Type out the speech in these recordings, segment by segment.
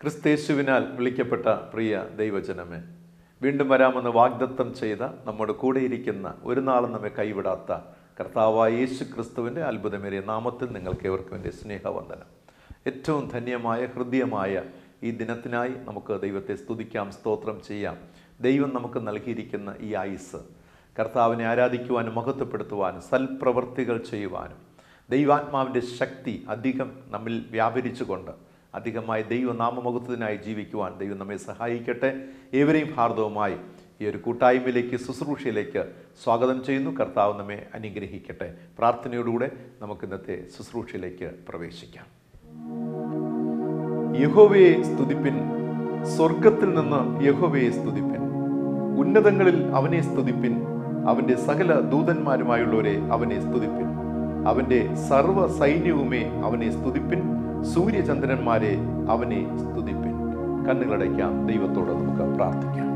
ക്രിസ്തേശുവിനാൽ വിളിക്കപ്പെട്ട പ്രിയ ദൈവജനമേ വീണ്ടും വരാമെന്ന് വാഗ്ദത്തം ചെയ്ത നമ്മുടെ കൂടെയിരിക്കുന്ന ഒരു നാളും നമ്മെ കൈവിടാത്ത കർത്താവായ യേശു ക്രിസ്തുവിൻ്റെ അത്ഭുതമേറിയ നാമത്തിൽ നിങ്ങൾക്ക് ഏവർക്കും എൻ്റെ സ്നേഹവന്ദനം ഏറ്റവും ധന്യമായ ഹൃദ്യമായ ഈ ദിനത്തിനായി നമുക്ക് ദൈവത്തെ സ്തുതിക്കാം സ്തോത്രം ചെയ്യാം ദൈവം നമുക്ക് നൽകിയിരിക്കുന്ന ഈ ആയുസ് കർത്താവിനെ ആരാധിക്കുവാനും മഹത്വപ്പെടുത്തുവാനും സൽപ്രവൃത്തികൾ ചെയ്യുവാനും ദൈവാത്മാവിൻ്റെ ശക്തി അധികം നമ്മിൽ വ്യാപരിച്ചുകൊണ്ട് അധികമായി ദൈവനാമമഹത്വത്തിനായി ജീവിക്കുവാൻ ദൈവം നമ്മെ സഹായിക്കട്ടെ ഏവരെയും ഭാരതവുമായി ഈ ഒരു കൂട്ടായ്മയിലേക്ക് ശുശ്രൂഷയിലേക്ക് സ്വാഗതം ചെയ്യുന്നു കർത്താവ് നമ്മെ അനുഗ്രഹിക്കട്ടെ പ്രാർത്ഥനയോടുകൂടെ നമുക്ക് ഇന്നത്തെ ശുശ്രൂഷയിലേക്ക് പ്രവേശിക്കാം യഹോവയെ സ്തുതിപ്പിൻ സ്വർഗത്തിൽ നിന്ന് യഹോവയെ സ്തുതിപ്പിൻ ഉന്നതങ്ങളിൽ അവനെ സ്തുതിപ്പിൻ അവന്റെ സകല ദൂതന്മാരുമായുള്ളവരെ അവനെ സ്തുതിപ്പിൻ അവന്റെ സർവ സൈന്യവുമേ അവനെ സ്തുതിപ്പിൻ സൂര്യചന്ദ്രന്മാരെ അവനെ സ്തുതിപ്പിൻ കണ്ണുകളടയ്ക്കാം ദൈവത്തോട് നമുക്ക് പ്രാർത്ഥിക്കാം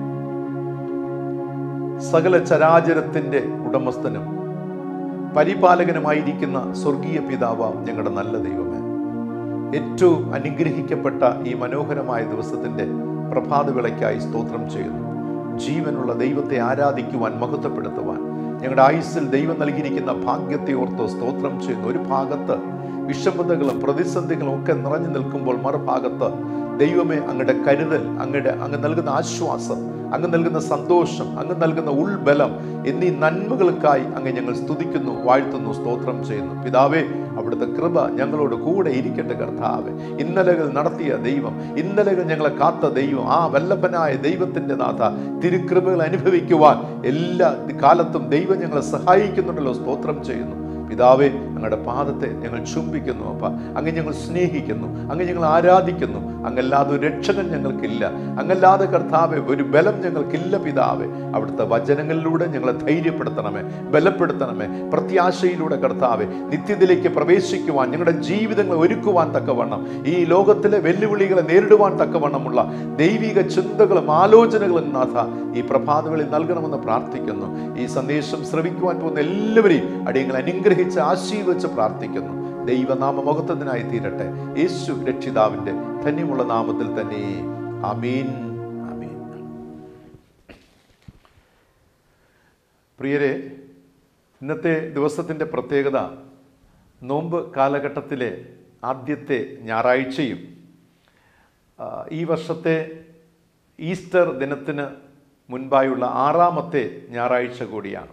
സകല ചരാചരത്തിന്റെ ഉടമസ്ഥനും പരിപാലകനുമായിരിക്കുന്ന സ്വർഗീയ പിതാവാം ഞങ്ങളുടെ നല്ല ദൈവമേ ഏറ്റവും അനുഗ്രഹിക്കപ്പെട്ട ഈ മനോഹരമായ ദിവസത്തിന്റെ പ്രഭാതവിളയ്ക്കായി സ്തോത്രം ചെയ്യുന്നു ജീവനുള്ള ദൈവത്തെ ആരാധിക്കുവാൻ മഹത്വപ്പെടുത്തുവാൻ ഞങ്ങളുടെ ആയുസ്സിൽ ദൈവം നൽകിയിരിക്കുന്ന ഭാഗ്യത്തെ ഓർത്ത് സ്തോത്രം ചെയ്യുന്നു ഒരു ഭാഗത്ത് വിഷമതകളും പ്രതിസന്ധികളും ഒക്കെ നിറഞ്ഞു നിൽക്കുമ്പോൾ മറുഭാഗത്ത് ദൈവമേ അങ്ങയുടെ കരുതൽ അങ്ങയുടെ അങ്ങ് നൽകുന്ന ആശ്വാസം അങ്ങ് നൽകുന്ന സന്തോഷം അങ്ങ് നൽകുന്ന ഉൾബലം എന്നീ നന്മകൾക്കായി അങ്ങ് ഞങ്ങൾ സ്തുതിക്കുന്നു വാഴ്ത്തുന്നു സ്തോത്രം ചെയ്യുന്നു പിതാവേ അവിടുത്തെ കൃപ ഞങ്ങളോട് കൂടെ ഇരിക്കട്ടെ കർത്താവെ ഇന്നലകൾ നടത്തിയ ദൈവം ഇന്നലകൾ ഞങ്ങളെ കാത്ത ദൈവം ആ വല്ലഭനായ ദൈവത്തിന്റെ നാഥ തിരുകൃപകൾ അനുഭവിക്കുവാൻ എല്ലാ കാലത്തും ദൈവം ഞങ്ങളെ സഹായിക്കുന്നുണ്ടല്ലോ സ്തോത്രം ചെയ്യുന്നു പിതാവേ അങ്ങയുടെ പാദത്തെ ഞങ്ങൾ ചുംബിക്കുന്നു അപ്പ അങ്ങ് ഞങ്ങൾ സ്നേഹിക്കുന്നു അങ്ങ് ഞങ്ങൾ ആരാധിക്കുന്നു അങ്ങല്ലാതെ ഒരു രക്ഷകൻ ഞങ്ങൾക്കില്ല അങ്ങല്ലാതെ കർത്താവെ ഒരു ബലം ഞങ്ങൾക്കില്ല പിതാവെ അവിടുത്തെ വചനങ്ങളിലൂടെ ഞങ്ങളെ ധൈര്യപ്പെടുത്തണമേ ബലപ്പെടുത്തണമേ പ്രത്യാശയിലൂടെ കർത്താവെ നിത്യത്തിലേക്ക് പ്രവേശിക്കുവാൻ ഞങ്ങളുടെ ജീവിതങ്ങളെ ഒരുക്കുവാൻ തക്കവണ്ണം ഈ ലോകത്തിലെ വെല്ലുവിളികളെ നേരിടുവാൻ തക്കവണ്ണമുള്ള ദൈവിക ചിന്തകളും ആലോചനകളും നാഥ ഈ പ്രഭാതങ്ങളിൽ നൽകണമെന്ന് പ്രാർത്ഥിക്കുന്നു ഈ സന്ദേശം ശ്രവിക്കുവാൻ പോകുന്ന എല്ലാവരെയും അടിയങ്ങൾ അനുഗ്രഹിച്ച് ആശീർവച്ച് പ്രാർത്ഥിക്കുന്നു ദൈവനാമ മഹത്വത്തിനായി തീരട്ടെ യേശു രക്ഷിതാവിന്റെ ധന്യമുള്ള നാമത്തിൽ തന്നെ അമീൻ അമീൻ പ്രിയരെ ഇന്നത്തെ ദിവസത്തിൻ്റെ പ്രത്യേകത നോമ്പ് കാലഘട്ടത്തിലെ ആദ്യത്തെ ഞായറാഴ്ചയും ആ, ഈ വർഷത്തെ ഈസ്റ്റർ ദിനത്തിന് മുൻപായുള്ള ആറാമത്തെ ഞായറാഴ്ച കൂടിയാണ്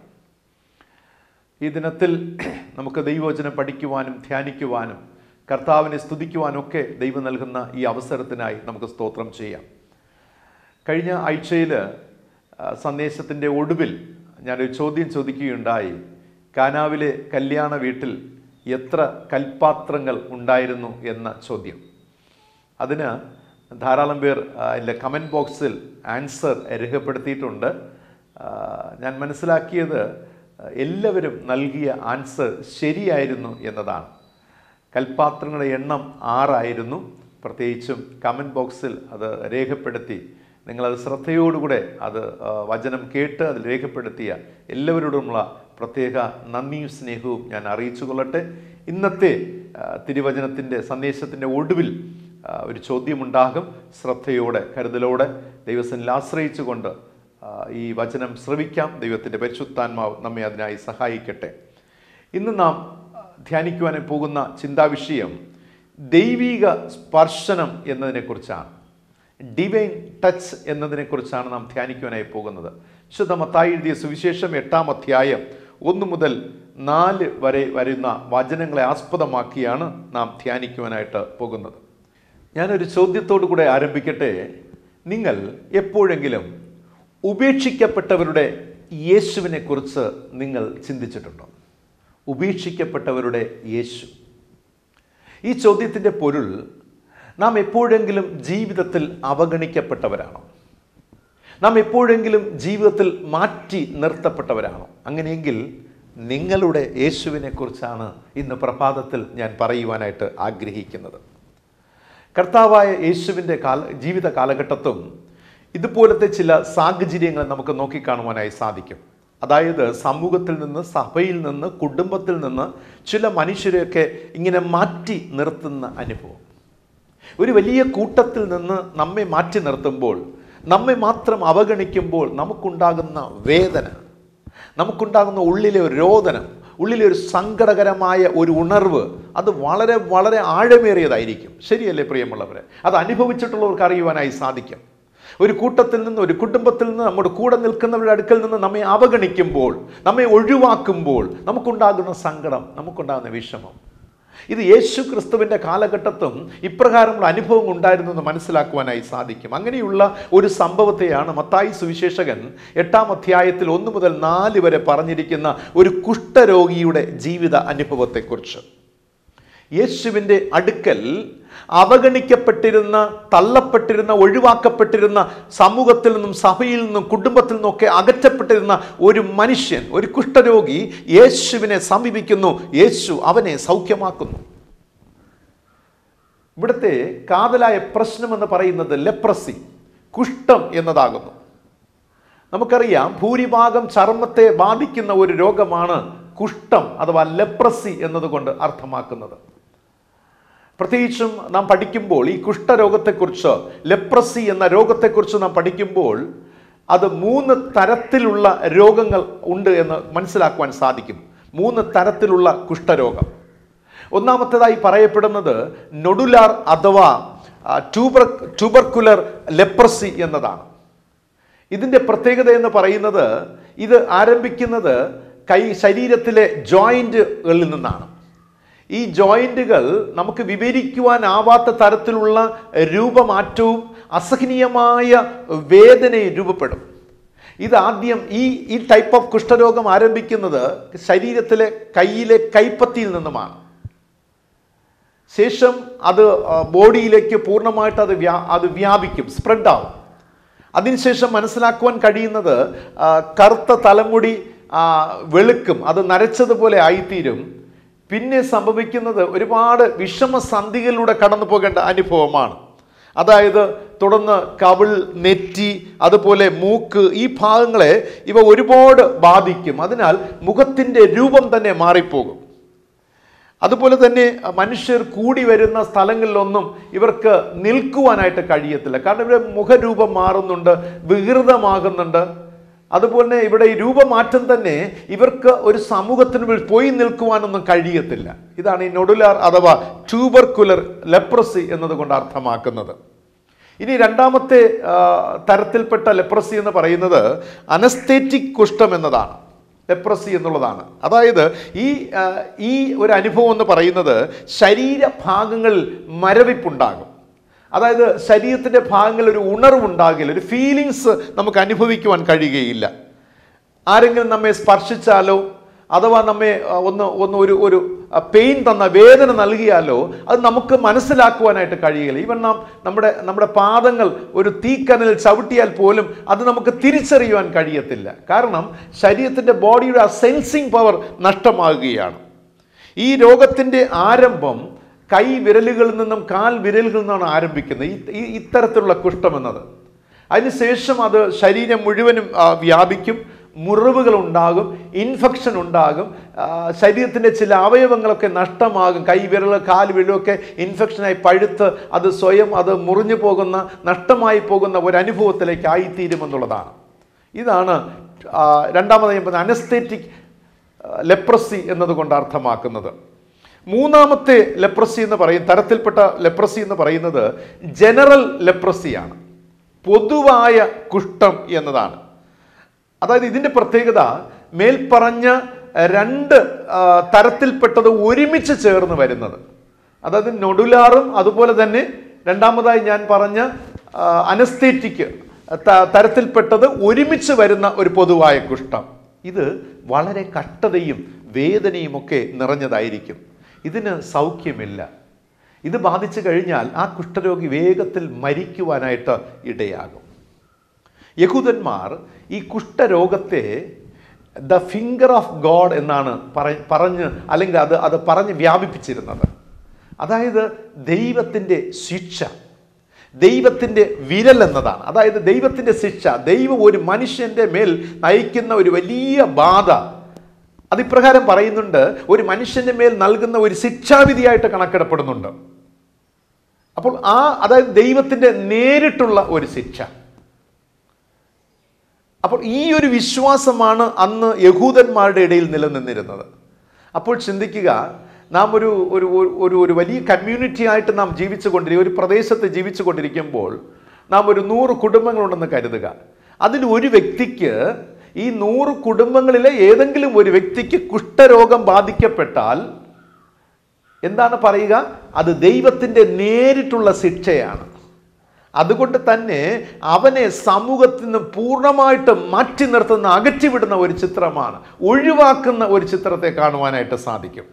ഈ ദിനത്തിൽ നമുക്ക് ദൈവവചനം പഠിക്കുവാനും ധ്യാനിക്കുവാനും കർത്താവിനെ സ്തുതിക്കുവാനും ഒക്കെ ദൈവം നൽകുന്ന ഈ അവസരത്തിനായി നമുക്ക് സ്തോത്രം ചെയ്യാം കഴിഞ്ഞ ആഴ്ചയിൽ സന്ദേശത്തിൻ്റെ ഒടുവിൽ ഞാനൊരു ചോദ്യം ചോദിക്കുകയുണ്ടായി കാനാവിലെ കല്യാണ വീട്ടിൽ എത്ര കൽപ്പാത്രങ്ങൾ ഉണ്ടായിരുന്നു എന്ന ചോദ്യം അതിന് ധാരാളം പേർ ആ, അതിൻ്റെ കമൻറ്റ് ബോക്സിൽ ആൻസർ രേഖപ്പെടുത്തിയിട്ടുണ്ട് ആ, ഞാൻ മനസ്സിലാക്കിയത് എല്ലാവരും നൽകിയ ആൻസർ ശരിയായിരുന്നു എന്നതാണ് കൽപ്പാത്രങ്ങളുടെ എണ്ണം ആറായിരുന്നു പ്രത്യേകിച്ചും കമൻറ്റ് ബോക്സിൽ അത് രേഖപ്പെടുത്തി നിങ്ങളത് ശ്രദ്ധയോടുകൂടെ അത് ആ, വചനം കേട്ട് അത് രേഖപ്പെടുത്തിയ എല്ലാവരോടുമുള്ള പ്രത്യേക നന്ദിയും സ്നേഹവും ഞാൻ അറിയിച്ചു കൊള്ളട്ടെ ഇന്നത്തെ ആ, തിരുവചനത്തിൻ്റെ സന്ദേശത്തിൻ്റെ ഒടുവിൽ ആ, ഒരു ചോദ്യമുണ്ടാകും ശ്രദ്ധയോടെ കരുതലോടെ ദൈവസനിൽ ആശ്രയിച്ചുകൊണ്ട് ആ, ഈ വചനം ശ്രവിക്കാം ദൈവത്തിൻ്റെ പരിശുദ്ധാത്മാവ് നമ്മെ അതിനായി സഹായിക്കട്ടെ ഇന്ന് നാം ആ, ധ്യാനിക്കുവാൻ പോകുന്ന ചിന്താവിഷയം ദൈവിക സ്പർശനം എന്നതിനെക്കുറിച്ചാണ് ഡിവൈൻ ടച്ച് എന്നതിനെക്കുറിച്ചാണ് നാം ധ്യാനിക്കുവാനായി പോകുന്നത് വിശുദ്ധ മത്തായി എഴുതിയ സുവിശേഷം എട്ടാം അധ്യായം ഒന്ന് മുതൽ നാല് വരെ വരുന്ന വചനങ്ങളെ ആസ്പദമാക്കിയാണ് നാം ധ്യാനിക്കുവാനായിട്ട് പോകുന്നത് ഞാനൊരു ചോദ്യത്തോടു കൂടെ ആരംഭിക്കട്ടെ നിങ്ങൾ എപ്പോഴെങ്കിലും ഉപേക്ഷിക്കപ്പെട്ടവരുടെ യേശുവിനെ കുറിച്ച് നിങ്ങൾ ചിന്തിച്ചിട്ടുണ്ടോ ഉപേക്ഷിക്കപ്പെട്ടവരുടെ യേശു ഈ ചോദ്യത്തിൻ്റെ പൊരുൾ നാം എപ്പോഴെങ്കിലും ജീവിതത്തിൽ അവഗണിക്കപ്പെട്ടവരാണോ നാം എപ്പോഴെങ്കിലും ജീവിതത്തിൽ മാറ്റി നിർത്തപ്പെട്ടവരാണോ അങ്ങനെയെങ്കിൽ നിങ്ങളുടെ യേശുവിനെ കുറിച്ചാണ് ഇന്ന് പ്രഭാതത്തിൽ ഞാൻ പറയുവാനായിട്ട് ആഗ്രഹിക്കുന്നത് കർത്താവായ യേശുവിൻ്റെ കാല ജീവിത കാലഘട്ടത്തും ഇതുപോലത്തെ ചില സാഹചര്യങ്ങൾ നമുക്ക് നോക്കിക്കാണുവാനായി സാധിക്കും അതായത് സമൂഹത്തിൽ നിന്ന് സഭയിൽ നിന്ന് കുടുംബത്തിൽ നിന്ന് ചില മനുഷ്യരെയൊക്കെ ഇങ്ങനെ മാറ്റി നിർത്തുന്ന അനുഭവം ഒരു വലിയ കൂട്ടത്തിൽ നിന്ന് നമ്മെ മാറ്റി നിർത്തുമ്പോൾ നമ്മെ മാത്രം അവഗണിക്കുമ്പോൾ നമുക്കുണ്ടാകുന്ന വേദന നമുക്കുണ്ടാകുന്ന ഉള്ളിലെ ഒരു രോദനം ഉള്ളിലെ ഒരു സങ്കടകരമായ ഒരു ഉണർവ് അത് വളരെ വളരെ ആഴമേറിയതായിരിക്കും ശരിയല്ലേ പ്രിയമുള്ളവരെ അത് അനുഭവിച്ചിട്ടുള്ളവർക്ക് അറിയുവാനായി സാധിക്കും ഒരു കൂട്ടത്തിൽ നിന്ന് ഒരു കുടുംബത്തിൽ നിന്ന് നമ്മുടെ കൂടെ നിൽക്കുന്നവരുടെ അടുക്കൽ നിന്ന് നമ്മെ അവഗണിക്കുമ്പോൾ നമ്മെ ഒഴിവാക്കുമ്പോൾ നമുക്കുണ്ടാകുന്ന സങ്കടം നമുക്കുണ്ടാകുന്ന വിഷമം ഇത് യേശു ക്രിസ്തുവിൻ്റെ കാലഘട്ടത്തും ഇപ്രകാരമുള്ള അനുഭവം ഉണ്ടായിരുന്നു എന്ന് മനസ്സിലാക്കുവാനായി സാധിക്കും അങ്ങനെയുള്ള ഒരു സംഭവത്തെയാണ് മത്തായി സുവിശേഷകൻ എട്ടാം അധ്യായത്തിൽ ഒന്ന് മുതൽ നാല് വരെ പറഞ്ഞിരിക്കുന്ന ഒരു കുഷ്ഠരോഗിയുടെ ജീവിത അനുഭവത്തെക്കുറിച്ച് യേശുവിൻ്റെ അടുക്കൽ അവഗണിക്കപ്പെട്ടിരുന്ന തള്ളപ്പെട്ടിരുന്ന ഒഴിവാക്കപ്പെട്ടിരുന്ന സമൂഹത്തിൽ നിന്നും സഭയിൽ നിന്നും കുടുംബത്തിൽ നിന്നൊക്കെ അകറ്റപ്പെട്ടിരുന്ന ഒരു മനുഷ്യൻ ഒരു കുഷ്ഠരോഗി യേശുവിനെ സമീപിക്കുന്നു യേശു അവനെ സൗഖ്യമാക്കുന്നു ഇവിടുത്തെ കാതലായ പ്രശ്നമെന്ന് പറയുന്നത് ലെപ്രസി കുഷ്ഠം എന്നതാകുന്നു നമുക്കറിയാം ഭൂരിഭാഗം ചർമ്മത്തെ ബാധിക്കുന്ന ഒരു രോഗമാണ് കുഷ്ഠം അഥവാ ലെപ്രസി എന്നതുകൊണ്ട് അർത്ഥമാക്കുന്നത് പ്രത്യേകിച്ചും നാം പഠിക്കുമ്പോൾ ഈ കുഷ്ഠരോഗത്തെക്കുറിച്ച് ലെപ്രസി എന്ന രോഗത്തെക്കുറിച്ച് നാം പഠിക്കുമ്പോൾ അത് മൂന്ന് തരത്തിലുള്ള രോഗങ്ങൾ ഉണ്ട് എന്ന് മനസ്സിലാക്കുവാൻ സാധിക്കും മൂന്ന് തരത്തിലുള്ള കുഷ്ഠരോഗം ഒന്നാമത്തേതായി പറയപ്പെടുന്നത് നൊഡുലാർ അഥവാ ട്യൂബർ ട്യൂബർക്കുലർ ലെപ്രസി എന്നതാണ് ഇതിൻ്റെ പ്രത്യേകത എന്ന് പറയുന്നത് ഇത് ആരംഭിക്കുന്നത് കൈ ശരീരത്തിലെ ജോയിൻറ്റുകളിൽ നിന്നാണ് ഈ ജോയിൻറ്റുകൾ നമുക്ക് വിവരിക്കുവാനാവാത്ത തരത്തിലുള്ള രൂപമാറ്റവും അസഹനീയമായ വേദനയും രൂപപ്പെടും ഇത് ആദ്യം ഈ ഈ ടൈപ്പ് ഓഫ് കുഷ്ഠരോഗം ആരംഭിക്കുന്നത് ശരീരത്തിലെ കയ്യിലെ കൈപ്പത്തിയിൽ നിന്നുമാണ് ശേഷം അത് ആ, ബോഡിയിലേക്ക് പൂർണ്ണമായിട്ട് അത് വ്യാ അത് വ്യാപിക്കും സ്പ്രെഡ് ആവും അതിനുശേഷം മനസ്സിലാക്കുവാൻ കഴിയുന്നത് ആ, കറുത്ത തലമുടി ആ, വെളുക്കും അത് നരച്ചതുപോലെ ആയിത്തീരും പിന്നെ സംഭവിക്കുന്നത് ഒരുപാട് വിഷമസന്ധികളിലൂടെ കടന്നു പോകേണ്ട അനുഭവമാണ് അതായത് തുടർന്ന് കവിൾ നെറ്റി അതുപോലെ മൂക്ക് ഈ ഭാഗങ്ങളെ ഇവ ഒരുപാട് ബാധിക്കും അതിനാൽ മുഖത്തിൻ്റെ രൂപം തന്നെ മാറിപ്പോകും അതുപോലെ തന്നെ മനുഷ്യർ കൂടി വരുന്ന സ്ഥലങ്ങളിലൊന്നും ഇവർക്ക് നിൽക്കുവാനായിട്ട് കഴിയത്തില്ല കാരണം ഇവിടെ മുഖരൂപം മാറുന്നുണ്ട് വികൃതമാകുന്നുണ്ട് അതുപോലെ തന്നെ ഇവിടെ ഈ രൂപമാറ്റം തന്നെ ഇവർക്ക് ഒരു സമൂഹത്തിന് മുന്നിൽ പോയി നിൽക്കുവാനൊന്നും കഴിയത്തില്ല ഇതാണ് ഈ നൊഡുലാർ അഥവാ ട്യൂബർക്കുലർ ലെപ്രസി എന്നതുകൊണ്ട് അർത്ഥമാക്കുന്നത് ഇനി രണ്ടാമത്തെ ആ, തരത്തിൽപ്പെട്ട ലെപ്രസി എന്ന് പറയുന്നത് അനസ്തേറ്റിക് കുഷ്ഠം എന്നതാണ് ലെപ്രസി എന്നുള്ളതാണ് അതായത് ഈ ആ, ഈ ഒരു അനുഭവം എന്ന് പറയുന്നത് ശരീരഭാഗങ്ങളിൽ മരവിപ്പുണ്ടാകും അതായത് ശരീരത്തിൻ്റെ ഭാഗങ്ങളിൽ ഒരു ഉണർവുണ്ടാകില്ല ഒരു ഫീലിങ്സ് നമുക്ക് അനുഭവിക്കുവാൻ കഴിയുകയില്ല ആരെങ്കിലും നമ്മെ സ്പർശിച്ചാലോ അഥവാ നമ്മെ ആ, ഒന്ന് ഒന്ന് ഒരു ഒരു പെയിൻ തന്ന വേദന നൽകിയാലോ അത് നമുക്ക് മനസ്സിലാക്കുവാനായിട്ട് കഴിയുകയില്ല ഈവൻ നാം നമ്മുടെ നമ്മുടെ പാദങ്ങൾ ഒരു തീക്കനലിൽ ചവിട്ടിയാൽ പോലും അത് നമുക്ക് തിരിച്ചറിയുവാൻ കഴിയത്തില്ല കാരണം ശരീരത്തിൻ്റെ ബോഡിയുടെ ആ സെൻസിങ് പവർ നഷ്ടമാകുകയാണ് ഈ രോഗത്തിൻ്റെ ആരംഭം കൈ വിരലുകളിൽ നിന്നും കാൽ വിരലുകളിൽ നിന്നാണ് ആരംഭിക്കുന്നത് ഈ ഈ- ഇത്തരത്തിലുള്ള കുഷ്ഠം എന്നത് അതിനുശേഷം അത് ശരീരം മുഴുവനും ആ, വ്യാപിക്കും മുറിവുകൾ ഉണ്ടാകും ഇൻഫെക്ഷൻ ഉണ്ടാകും ആ, ശരീരത്തിൻ്റെ ചില അവയവങ്ങളൊക്കെ നഷ്ടമാകും കൈ വിരൽ കാൽ വിരലൊക്കെ ഇൻഫെക്ഷനായി പഴുത്ത് അത് സ്വയം അത് മുറിഞ്ഞു പോകുന്ന നഷ്ടമായി പോകുന്ന ഒരു അനുഭവത്തിലേക്ക് ആയിത്തീരുമെന്നുള്ളതാണ് ഇതാണ് ആ, രണ്ടാമതായി ഞാൻ പറഞ്ഞ അനസ്തേറ്റിക് ലെപ്രസി എന്നതുകൊണ്ട് അർത്ഥമാക്കുന്നത് മൂന്നാമത്തെ ലെപ്രസി എന്ന് പറയും തരത്തിൽപ്പെട്ട ലെപ്രസി എന്ന് പറയുന്നത് ജനറൽ ലെപ്രസിയാണ് പൊതുവായ കുഷ്ഠം എന്നതാണ് അതായത് ഇതിൻ്റെ പ്രത്യേകത മേൽപ്പറഞ്ഞ രണ്ട് ആ, തരത്തിൽപ്പെട്ടത് ഒരുമിച്ച് ചേർന്ന് വരുന്നത് അതായത് നൊഡുലാറും അതുപോലെ തന്നെ രണ്ടാമതായി ഞാൻ പറഞ്ഞ അനസ്തേറ്റിക് തരത്തിൽപ്പെട്ടത് ഒരുമിച്ച് വരുന്ന ഒരു പൊതുവായ കുഷ്ഠം ഇത് വളരെ കഷ്ടതയും വേദനയും ഒക്കെ നിറഞ്ഞതായിരിക്കും ഇതിന് സൗഖ്യമില്ല ഇത് ബാധിച്ചു കഴിഞ്ഞാൽ ആ കുഷ്ഠരോഗി വേഗത്തിൽ മരിക്കുവാനായിട്ട് ഇടയാകും യഹൂദന്മാർ ഈ കുഷ്ഠരോഗത്തെ ദ ഫിംഗർ ഓഫ് ഗോഡ് എന്നാണ് പറ- പറഞ്ഞ് അല്ലെങ്കിൽ അത് അത് പറഞ്ഞ് വ്യാപിപ്പിച്ചിരുന്നത് അതായത് ദൈവത്തിൻ്റെ ശിക്ഷ ദൈവത്തിൻ്റെ വിരൽ എന്നതാണ് അതായത് ദൈവത്തിൻ്റെ ശിക്ഷ ദൈവം ഒരു മനുഷ്യൻ്റെ മേൽ നയിക്കുന്ന ഒരു വലിയ ബാധ അതിപ്രകാരം പറയുന്നുണ്ട് ഒരു മനുഷ്യൻ്റെ മേൽ നൽകുന്ന ഒരു ശിക്ഷാവിധിയായിട്ട് കണക്കിടപ്പെടുന്നുണ്ട് അപ്പോൾ ആ അതായത് ദൈവത്തിൻ്റെ നേരിട്ടുള്ള ഒരു ശിക്ഷ അപ്പോൾ ഈ ഒരു വിശ്വാസമാണ് അന്ന് യഹൂദന്മാരുടെ ഇടയിൽ നിലനിന്നിരുന്നത് അപ്പോൾ ചിന്തിക്കുക നാം ഒരു ഒരു ഒരു- ഒരു ഒരു വലിയ കമ്മ്യൂണിറ്റി ആയിട്ട് നാം ജീവിച്ചു കൊണ്ടിരിക്കും ഒരു പ്രദേശത്ത് ജീവിച്ചു കൊണ്ടിരിക്കുമ്പോൾ നാം ഒരു നൂറ് കുടുംബങ്ങളുണ്ടെന്ന് കരുതുക അതിൽ ഒരു വ്യക്തിക്ക് ഈ നൂറ് കുടുംബങ്ങളിലെ ഏതെങ്കിലും ഒരു വ്യക്തിക്ക് കുഷ്ഠരോഗം ബാധിക്കപ്പെട്ടാൽ എന്താണ് പറയുക അത് ദൈവത്തിൻ്റെ നേരിട്ടുള്ള ശിക്ഷയാണ് അതുകൊണ്ട് തന്നെ അവനെ സമൂഹത്തിൽ നിന്ന് പൂർണ്ണമായിട്ട് മാറ്റി നിർത്തുന്ന അകറ്റിവിടുന്ന ഒരു ചിത്രമാണ് ഒഴിവാക്കുന്ന ഒരു ചിത്രത്തെ കാണുവാനായിട്ട് സാധിക്കും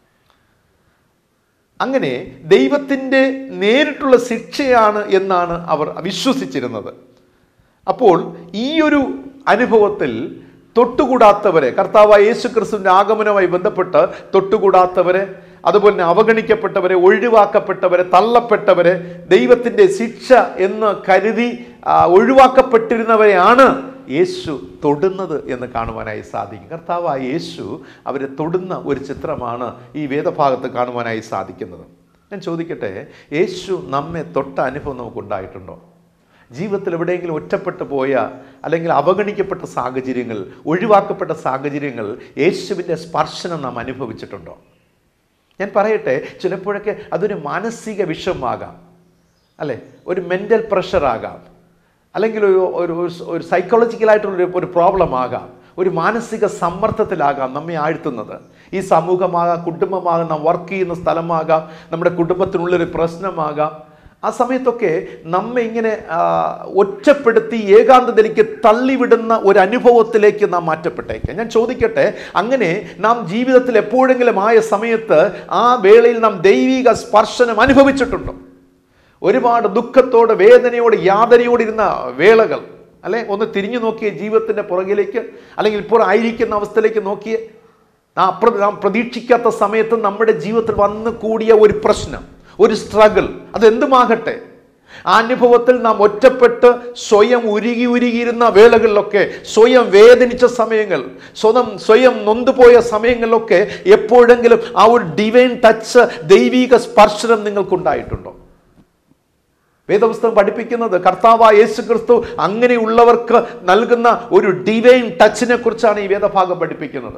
അങ്ങനെ ദൈവത്തിൻ്റെ നേരിട്ടുള്ള ശിക്ഷയാണ് എന്നാണ് അവർ വിശ്വസിച്ചിരുന്നത് അപ്പോൾ ഈ ഒരു അനുഭവത്തിൽ തൊട്ടുകൂടാത്തവരെ കർത്താവായ യേശു ക്രിസ്തുവിൻ്റെ ആഗമനവുമായി ബന്ധപ്പെട്ട് തൊട്ടുകൂടാത്തവരെ അതുപോലെ തന്നെ അവഗണിക്കപ്പെട്ടവരെ ഒഴിവാക്കപ്പെട്ടവരെ തള്ളപ്പെട്ടവരെ ദൈവത്തിൻ്റെ ശിക്ഷ എന്ന് കരുതി ആ, ഒഴിവാക്കപ്പെട്ടിരുന്നവരെയാണ് യേശു തൊടുന്നത് എന്ന് കാണുവാനായി സാധിക്കും കർത്താവായ യേശു അവരെ തൊടുന്ന ഒരു ചിത്രമാണ് ഈ വേദഭാഗത്ത് കാണുവാനായി സാധിക്കുന്നത് ഞാൻ ചോദിക്കട്ടെ യേശു നമ്മെ തൊട്ട അനുഭവം നമുക്കുണ്ടായിട്ടുണ്ടോ ജീവിതത്തിൽ എവിടെയെങ്കിലും ഒറ്റപ്പെട്ടു പോയ അല്ലെങ്കിൽ അവഗണിക്കപ്പെട്ട സാഹചര്യങ്ങൾ ഒഴിവാക്കപ്പെട്ട സാഹചര്യങ്ങൾ യേശുവിൻ്റെ സ്പർശനം നാം അനുഭവിച്ചിട്ടുണ്ടോ ഞാൻ പറയട്ടെ ചിലപ്പോഴൊക്കെ അതൊരു മാനസിക വിഷമാകാം അല്ലേ ഒരു മെൻ്റൽ പ്രഷറാകാം അല്ലെങ്കിൽ ഒരു ഒരു ഒരു- ഒരു സൈക്കോളജിക്കലായിട്ടുള്ളൊരു ഒരു പ്രോബ്ലം ആകാം ഒരു മാനസിക സമ്മർദ്ദത്തിലാകാം നമ്മെ ആഴ്ത്തുന്നത് ഈ സമൂഹമാകാം കുടുംബമാകാം നാം വർക്ക് ചെയ്യുന്ന സ്ഥലമാകാം നമ്മുടെ കുടുംബത്തിനുള്ളൊരു പ്രശ്നമാകാം ആ സമയത്തൊക്കെ നമ്മെ ഇങ്ങനെ ആ, ഒറ്റപ്പെടുത്തി ഏകാന്തതയിലേക്ക് തള്ളിവിടുന്ന ഒരു അനുഭവത്തിലേക്ക് നാം മാറ്റപ്പെട്ടേക്കാം ഞാൻ ചോദിക്കട്ടെ അങ്ങനെ നാം ജീവിതത്തിൽ എപ്പോഴെങ്കിലും ആയ സമയത്ത് ആ വേളയിൽ നാം ദൈവിക സ്പർശനം അനുഭവിച്ചിട്ടുണ്ടോ ഒരുപാട് ദുഃഖത്തോടെ വേദനയോടെ യാതനയോടെ ഇരുന്ന വേളകൾ അല്ലെ ഒന്ന് തിരിഞ്ഞു നോക്കിയ ജീവിതത്തിൻ്റെ പുറകിലേക്ക് അല്ലെങ്കിൽ ഇപ്പോൾ ആയിരിക്കുന്ന അവസ്ഥയിലേക്ക് നോക്കിയേ നാം അപ്ര നാം പ്രതീക്ഷിക്കാത്ത സമയത്ത് നമ്മുടെ ജീവിതത്തിൽ വന്നു കൂടിയ ഒരു പ്രശ്നം ഒരു സ്ട്രഗിൾ അതെന്തുമാകട്ടെ ആ അനുഭവത്തിൽ നാം ഒറ്റപ്പെട്ട് സ്വയം ഉരുകി ഉരുകിയിരുന്ന വേളകളിലൊക്കെ സ്വയം വേദനിച്ച സമയങ്ങൾ സ്വന്തം സ്വയം നൊന്തുപോയ സമയങ്ങളിലൊക്കെ എപ്പോഴെങ്കിലും ആ ഒരു ഡിവൈൻ ടച്ച് ദൈവിക സ്പർശനം നിങ്ങൾക്കുണ്ടായിട്ടുണ്ടോ വേദപുസ്തകം പഠിപ്പിക്കുന്നത് കർത്താവായ യേശു ക്രിസ്തു അങ്ങനെയുള്ളവർക്ക് നൽകുന്ന ഒരു ഡിവൈൻ ടച്ചിനെ കുറിച്ചാണ് ഈ വേദഭാഗം പഠിപ്പിക്കുന്നത്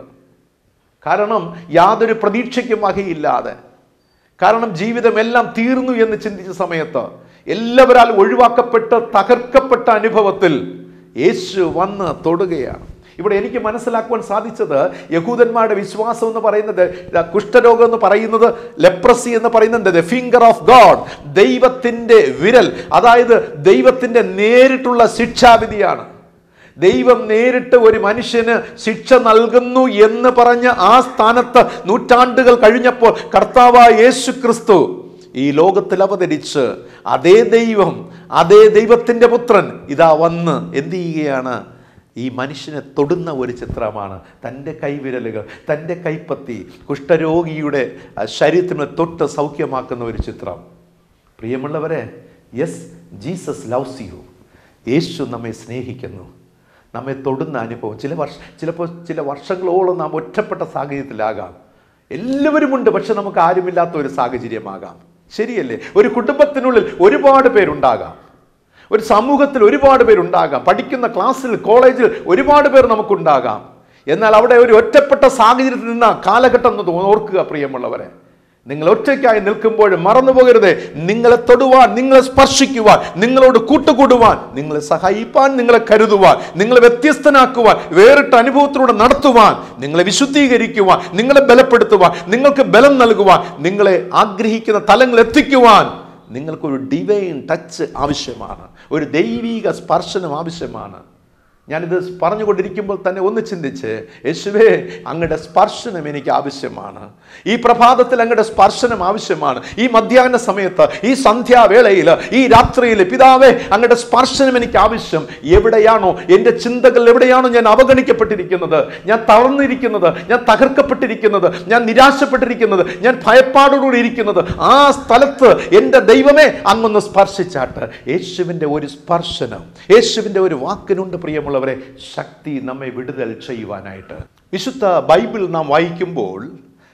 കാരണം യാതൊരു പ്രതീക്ഷയ്ക്കും വകയില്ലാതെ കാരണം ജീവിതമെല്ലാം തീർന്നു എന്ന് ചിന്തിച്ച സമയത്ത് എല്ലാവരാൽ ഒഴിവാക്കപ്പെട്ട് തകർക്കപ്പെട്ട അനുഭവത്തിൽ യേശു വന്ന് തൊടുകയാണ് ഇവിടെ എനിക്ക് മനസ്സിലാക്കുവാൻ സാധിച്ചത് യഹൂദന്മാരുടെ വിശ്വാസം എന്ന് പറയുന്നത് ഇതാ കുഷ്ഠരോഗം എന്ന് പറയുന്നത് ലെപ്രസി എന്ന് പറയുന്നത് ദ ഫിംഗർ ഓഫ് ഗോഡ് ദൈവത്തിൻ്റെ വിരൽ അതായത് ദൈവത്തിൻ്റെ നേരിട്ടുള്ള ശിക്ഷാവിധിയാണ് ദൈവം നേരിട്ട് ഒരു മനുഷ്യന് ശിക്ഷ നൽകുന്നു എന്ന് പറഞ്ഞ ആ സ്ഥാനത്ത് നൂറ്റാണ്ടുകൾ കഴിഞ്ഞപ്പോൾ കർത്താവായ യേശു ക്രിസ്തു ഈ ലോകത്തിൽ അവതരിച്ച് അതേ ദൈവം അതേ ദൈവത്തിൻ്റെ പുത്രൻ ഇതാ വന്ന് എന്ത് ചെയ്യുകയാണ് ഈ മനുഷ്യനെ തൊടുന്ന ഒരു ചിത്രമാണ് തൻ്റെ കൈവിരലുകൾ തൻ്റെ കൈപ്പത്തി കുഷ്ഠരോഗിയുടെ ആ, ശരീരത്തിന് തൊട്ട് സൗഖ്യമാക്കുന്ന ഒരു ചിത്രം പ്രിയമുള്ളവരെ യെസ് ജീസസ് ലവ്സ് യു യേശു നമ്മെ സ്നേഹിക്കുന്നു നമ്മെ തൊടുന്ന അനുഭവം ചില വർഷ ചിലപ്പോൾ ചില വർഷങ്ങളോളം നാം ഒറ്റപ്പെട്ട സാഹചര്യത്തിലാകാം എല്ലാവരുമുണ്ട് പക്ഷെ നമുക്ക് ആരുമില്ലാത്ത ഒരു സാഹചര്യമാകാം ശരിയല്ലേ ഒരു കുടുംബത്തിനുള്ളിൽ ഒരുപാട് പേരുണ്ടാകാം ഒരു സമൂഹത്തിൽ ഒരുപാട് പേരുണ്ടാകാം പഠിക്കുന്ന ക്ലാസ്സിൽ കോളേജിൽ ഒരുപാട് പേർ നമുക്കുണ്ടാകാം എന്നാൽ അവിടെ ഒരു ഒറ്റപ്പെട്ട സാഹചര്യത്തിൽ നിന്ന കാലഘട്ടം എന്ന് തോ- ഓർക്കുക പ്രിയമുള്ളവരെ നിങ്ങൾ ഒറ്റയ്ക്കായി നിൽക്കുമ്പോൾ മറന്നുപോകരുത് നിങ്ങളെ തൊടുവാൻ നിങ്ങളെ സ്പർശിക്കുവാൻ നിങ്ങളോട് കൂട്ടുകൂടുവാൻ നിങ്ങളെ സഹായിപ്പാൻ നിങ്ങളെ കരുതുവാൻ നിങ്ങളെ വ്യത്യസ്തനാക്കുവാൻ വേറിട്ട അനുഭവത്തിലൂടെ നടത്തുവാൻ നിങ്ങളെ വിശുദ്ധീകരിക്കുവാൻ നിങ്ങളെ ബലപ്പെടുത്തുവാൻ നിങ്ങൾക്ക് ബലം നൽകുവാൻ നിങ്ങളെ ആഗ്രഹിക്കുന്ന തലങ്ങൾ എത്തിക്കുവാൻ നിങ്ങൾക്കൊരു ഡിവൈൻ ടച്ച് ആവശ്യമാണ് ഒരു ദൈവിക സ്പർശനം ആവശ്യമാണ് ഞാനിത് പറഞ്ഞുകൊണ്ടിരിക്കുമ്പോൾ തന്നെ ഒന്ന് ചിന്തിച്ച് യേശുവേ അങ്ങയുടെ സ്പർശനം എനിക്ക് ആവശ്യമാണ് ഈ പ്രഭാതത്തിൽ അങ്ങയുടെ സ്പർശനം ആവശ്യമാണ് ഈ മധ്യാഹ്ന സമയത്ത് ഈ സന്ധ്യാവേളയിൽ ഈ രാത്രിയിൽ പിതാവേ അങ്ങയുടെ സ്പർശനം എനിക്ക് ആവശ്യം എവിടെയാണോ എൻ്റെ ചിന്തകൾ എവിടെയാണോ ഞാൻ അവഗണിക്കപ്പെട്ടിരിക്കുന്നത് ഞാൻ തളർന്നിരിക്കുന്നത് ഞാൻ തകർക്കപ്പെട്ടിരിക്കുന്നത് ഞാൻ നിരാശപ്പെട്ടിരിക്കുന്നത് ഞാൻ ഭയപ്പാടോടുകൂടി ഇരിക്കുന്നത് ആ സ്ഥലത്ത് എൻ്റെ ദൈവമേ അങ്ങൊന്ന് സ്പർശിച്ചാട്ട് യേശുവിൻ്റെ ഒരു സ്പർശനം യേശുവിൻ്റെ ഒരു വാക്കിനുണ്ട് പ്രിയമുള്ളവരെ ശക്തി നമ്മെ വിടുതൽ ചെയ്യുവാനായിട്ട് വിശുദ്ധ ബൈബിൾ നാം വായിക്കുമ്പോൾ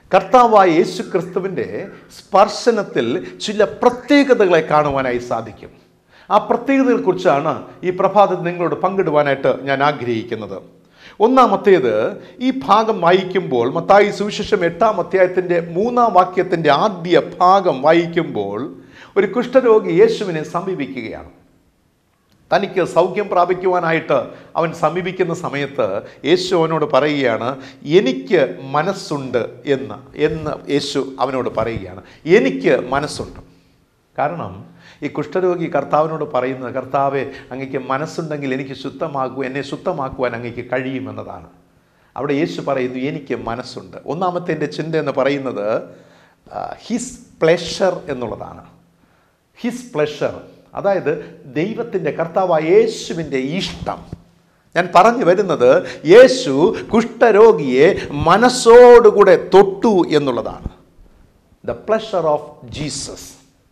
കർത്താവായ യേശു ക്രിസ്തുവിൻ്റെ സ്പർശനത്തിൽ ചില പ്രത്യേകതകളെ കാണുവാനായി സാധിക്കും ആ പ്രത്യേകതകളെക്കുറിച്ചാണ് ഈ പ്രഭാതത്തിൽ നിങ്ങളോട് പങ്കിടുവാനായിട്ട് ഞാൻ ആഗ്രഹിക്കുന്നത് ഒന്നാമത്തേത് ഈ ഭാഗം വായിക്കുമ്പോൾ മത്തായി സുവിശേഷം എട്ടാം അധ്യായത്തിൻ്റെ മൂന്നാം വാക്യത്തിൻ്റെ ആദ്യ ഭാഗം വായിക്കുമ്പോൾ ഒരു കുഷ്ഠരോഗി യേശുവിനെ സമീപിക്കുകയാണ് തനിക്ക് സൗഖ്യം പ്രാപിക്കുവാനായിട്ട് അവൻ സമീപിക്കുന്ന സമയത്ത് യേശു അവനോട് പറയുകയാണ് എനിക്ക് മനസ്സുണ്ട് എന്ന് എന്ന് യേശു അവനോട് പറയുകയാണ് എനിക്ക് മനസ്സുണ്ട് കാരണം ഈ കുഷ്ഠരോഗി കർത്താവിനോട് പറയുന്നത് കർത്താവെ അങ്ങക്ക് മനസ്സുണ്ടെങ്കിൽ എനിക്ക് ശുദ്ധമാക്കൂ എന്നെ ശുദ്ധമാക്കുവാൻ അങ്ങക്ക് കഴിയുമെന്നതാണ് അവിടെ യേശു പറയുന്നു എനിക്ക് മനസ്സുണ്ട് ഒന്നാമത്തെ എൻ്റെ ചിന്ത എന്ന് പറയുന്നത് ഹിസ് പ്ലഷർ എന്നുള്ളതാണ് ഹിസ് പ്ലഷർ അതായത് ദൈവത്തിൻ്റെ കർത്താവായ യേശുവിൻ്റെ ഇഷ്ടം ഞാൻ പറഞ്ഞു വരുന്നത് യേശു കുഷ്ഠരോഗിയെ മനസ്സോടുകൂടെ തൊട്ടു എന്നുള്ളതാണ് ദ പ്ലഷർ ഓഫ് ജീസസ്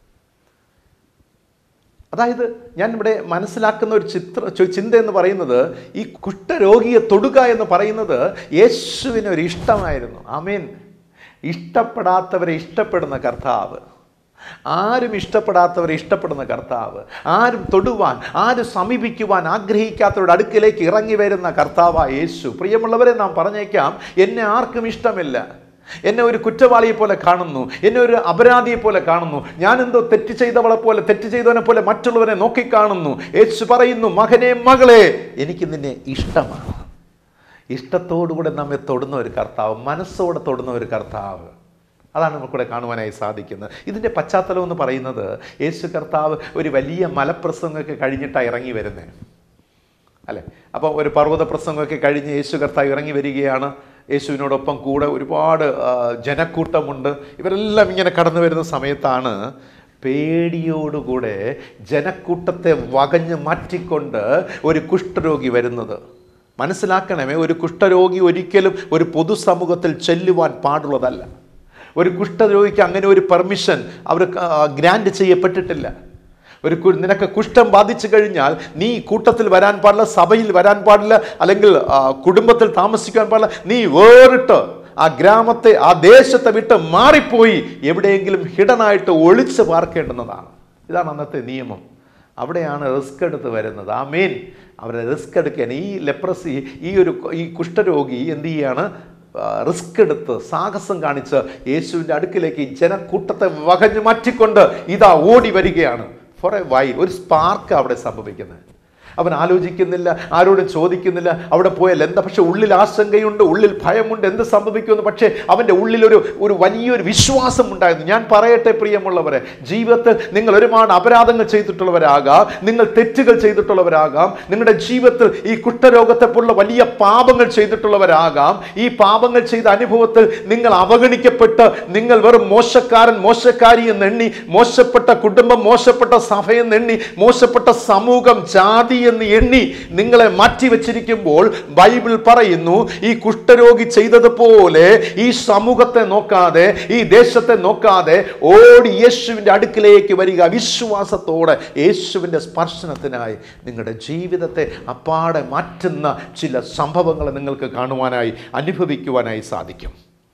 അതായത് ഞാൻ ഇവിടെ മനസ്സിലാക്കുന്ന ഒരു ചിത്ര ചു- ചിന്ത എന്ന് പറയുന്നത് ഈ കുഷ്ഠരോഗിയെ തൊടുക എന്ന് പറയുന്നത് യേശുവിന് ഒരു ഇഷ്ടമായിരുന്നു ആമേൻ ഇഷ്ടപ്പെടാത്തവരെ ഇഷ്ടപ്പെടുന്ന കർത്താവ് ആരും ഇഷ്ടപ്പെടാത്തവരെ ഇഷ്ടപ്പെടുന്ന കർത്താവ് ആരും തൊടുവാൻ ആരും സമീപിക്കുവാൻ ആഗ്രഹിക്കാത്തവരുടെ അടുക്കിലേക്ക് ഇറങ്ങി വരുന്ന കർത്താവായ യേശു പ്രിയമുള്ളവരെ നാം പറഞ്ഞേക്കാം എന്നെ ആർക്കും ഇഷ്ടമില്ല എന്നെ ഒരു കുറ്റവാളിയെ പോലെ കാണുന്നു എന്നെ ഒരു അപരാധിയെ പോലെ കാണുന്നു ഞാൻ എന്തോ തെറ്റ് ചെയ്തവളെ പോലെ തെറ്റ് ചെയ്തവനെ പോലെ മറ്റുള്ളവരെ നോക്കിക്കാണുന്നു യേശു പറയുന്നു മകനെ മകളെ എനിക്ക് നിന്നെ ഇഷ്ടമാണ് ഇഷ്ടത്തോടുകൂടെ നമ്മെ തൊടുന്ന ഒരു കർത്താവ് മനസ്സോടെ തൊടുന്ന ഒരു കർത്താവ് അതാണ് നമുക്കിവിടെ കാണുവാനായി സാധിക്കുന്നത് ഇതിൻ്റെ പശ്ചാത്തലം എന്ന് പറയുന്നത് യേശു കർത്താവ് ഒരു വലിയ മലപ്രസംഗമൊക്കെ കഴിഞ്ഞിട്ടാണ് ഇറങ്ങി വരുന്നത് അല്ലേ അപ്പോൾ ഒരു പർവ്വത പ്രസംഗമൊക്കെ കഴിഞ്ഞ് യേശു കർത്താവ് ഇറങ്ങി വരികയാണ് യേശുവിനോടൊപ്പം കൂടെ ഒരുപാട് ആ, ജനക്കൂട്ടമുണ്ട് ഇവരെല്ലാം ഇങ്ങനെ കടന്നു വരുന്ന സമയത്താണ് പേടിയോടുകൂടെ ജനക്കൂട്ടത്തെ വകഞ്ഞ് മാറ്റിക്കൊണ്ട് ഒരു കുഷ്ഠരോഗി വരുന്നത് മനസ്സിലാക്കണമേ ഒരു കുഷ്ഠരോഗി ഒരിക്കലും ഒരു പൊതുസമൂഹത്തിൽ ചെല്ലുവാൻ പാടുള്ളതല്ല ഒരു കുഷ്ഠരോഗിക്ക് അങ്ങനെ ഒരു പെർമിഷൻ അവർ ഗ്രാൻഡ് ചെയ്യപ്പെട്ടിട്ടില്ല ഒരു കു- നിനക്ക് കുഷ്ഠം ബാധിച്ചു കഴിഞ്ഞാൽ നീ കൂട്ടത്തിൽ വരാൻ പാടില്ല സഭയിൽ വരാൻ പാടില്ല അല്ലെങ്കിൽ ആ, കുടുംബത്തിൽ താമസിക്കാൻ പാടില്ല നീ വേറിട്ട് ആ ഗ്രാമത്തെ ആ ദേശത്തെ വിട്ട് മാറിപ്പോയി എവിടെയെങ്കിലും ഹിഡനായിട്ട് ഒളിച്ച് പാർക്കേണ്ടുന്നതാണ് ഇതാണ് അന്നത്തെ നിയമം അവിടെയാണ് റിസ്ക് എടുത്ത് വരുന്നത് ആ മെയിൻ അവരെ റിസ്ക് എടുക്കാൻ ഈ ലെപ്രസി ഈ ഒരു ഈ കുഷ്ഠരോഗി എന്ത് ചെയ്യാണ് റിസ്ക് എടുത്ത് സാഹസം കാണിച്ച് യേശുവിൻ്റെ അടുക്കിലേക്ക് ഈ ജനക്കൂട്ടത്തെ വകഞ്ഞു മാറ്റിക്കൊണ്ട് ഇതാ ഓടി വരികയാണ് ഫോർ എ വൈ ഒരു സ്പാർക്ക് അവിടെ സംഭവിക്കുന്നത് അവൻ ആലോചിക്കുന്നില്ല ആരോടും ചോദിക്കുന്നില്ല അവിടെ പോയാൽ എന്താ പക്ഷെ ഉള്ളിൽ ആശങ്കയുണ്ട് ഉള്ളിൽ ഭയമുണ്ട് എന്ത് സംഭവിക്കുമെന്ന് പക്ഷേ അവൻ്റെ ഉള്ളിലൊരു ഒരു വലിയൊരു വിശ്വാസം ഉണ്ടായിരുന്നു ഞാൻ പറയട്ടെ പ്രിയമുള്ളവരെ ജീവിതത്തിൽ നിങ്ങൾ ഒരുപാട് അപരാധങ്ങൾ ചെയ്തിട്ടുള്ളവരാകാം നിങ്ങൾ തെറ്റുകൾ ചെയ്തിട്ടുള്ളവരാകാം നിങ്ങളുടെ ജീവിതത്തിൽ ഈ കുഷ്ഠരോഗത്തെ പോലുള്ള വലിയ പാപങ്ങൾ ചെയ്തിട്ടുള്ളവരാകാം ഈ പാപങ്ങൾ ചെയ്ത അനുഭവത്തിൽ നിങ്ങൾ അവഗണിക്കപ്പെട്ട് നിങ്ങൾ വെറും മോശക്കാരൻ മോശക്കാരി എന്ന് എണ്ണി മോശപ്പെട്ട കുടുംബം മോശപ്പെട്ട സഭയെന്ന് എണ്ണി മോശപ്പെട്ട സമൂഹം ജാതി എന്ന് എണ്ണി നിങ്ങളെ മാറ്റി വെച്ചിരിക്കുമ്പോൾ ബൈബിൾ പറയുന്നു ഈ കുഷ്ഠരോഗി ചെയ്തതുപോലെ ഈ സമൂഹത്തെ നോക്കാതെ ഈ ദേശത്തെ നോക്കാതെ ഓടി യേശുവിൻ്റെ അടുക്കിലേക്ക് വരിക വിശ്വാസത്തോടെ യേശുവിൻ്റെ സ്പർശനത്തിനായി നിങ്ങളുടെ ജീവിതത്തെ അപ്പാടെ മാറ്റുന്ന ചില സംഭവങ്ങൾ നിങ്ങൾക്ക് കാണുവാനായി അനുഭവിക്കുവാനായി സാധിക്കും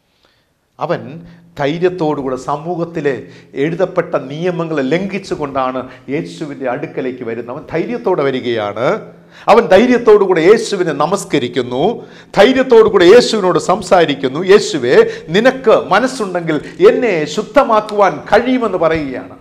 അവൻ ധൈര്യത്തോടുകൂടെ സമൂഹത്തിലെ എഴുതപ്പെട്ട നിയമങ്ങളെ ലംഘിച്ചുകൊണ്ടാണ് യേശുവിൻ്റെ അടുക്കലേക്ക് വരുന്നത് അവൻ ധൈര്യത്തോടെ വരികയാണ് അവൻ ധൈര്യത്തോടുകൂടെ യേശുവിനെ നമസ്കരിക്കുന്നു ധൈര്യത്തോടുകൂടെ യേശുവിനോട് സംസാരിക്കുന്നു യേശുവെ നിനക്ക് മനസ്സുണ്ടെങ്കിൽ എന്നെ ശുദ്ധമാക്കുവാൻ കഴിയുമെന്ന് പറയുകയാണ്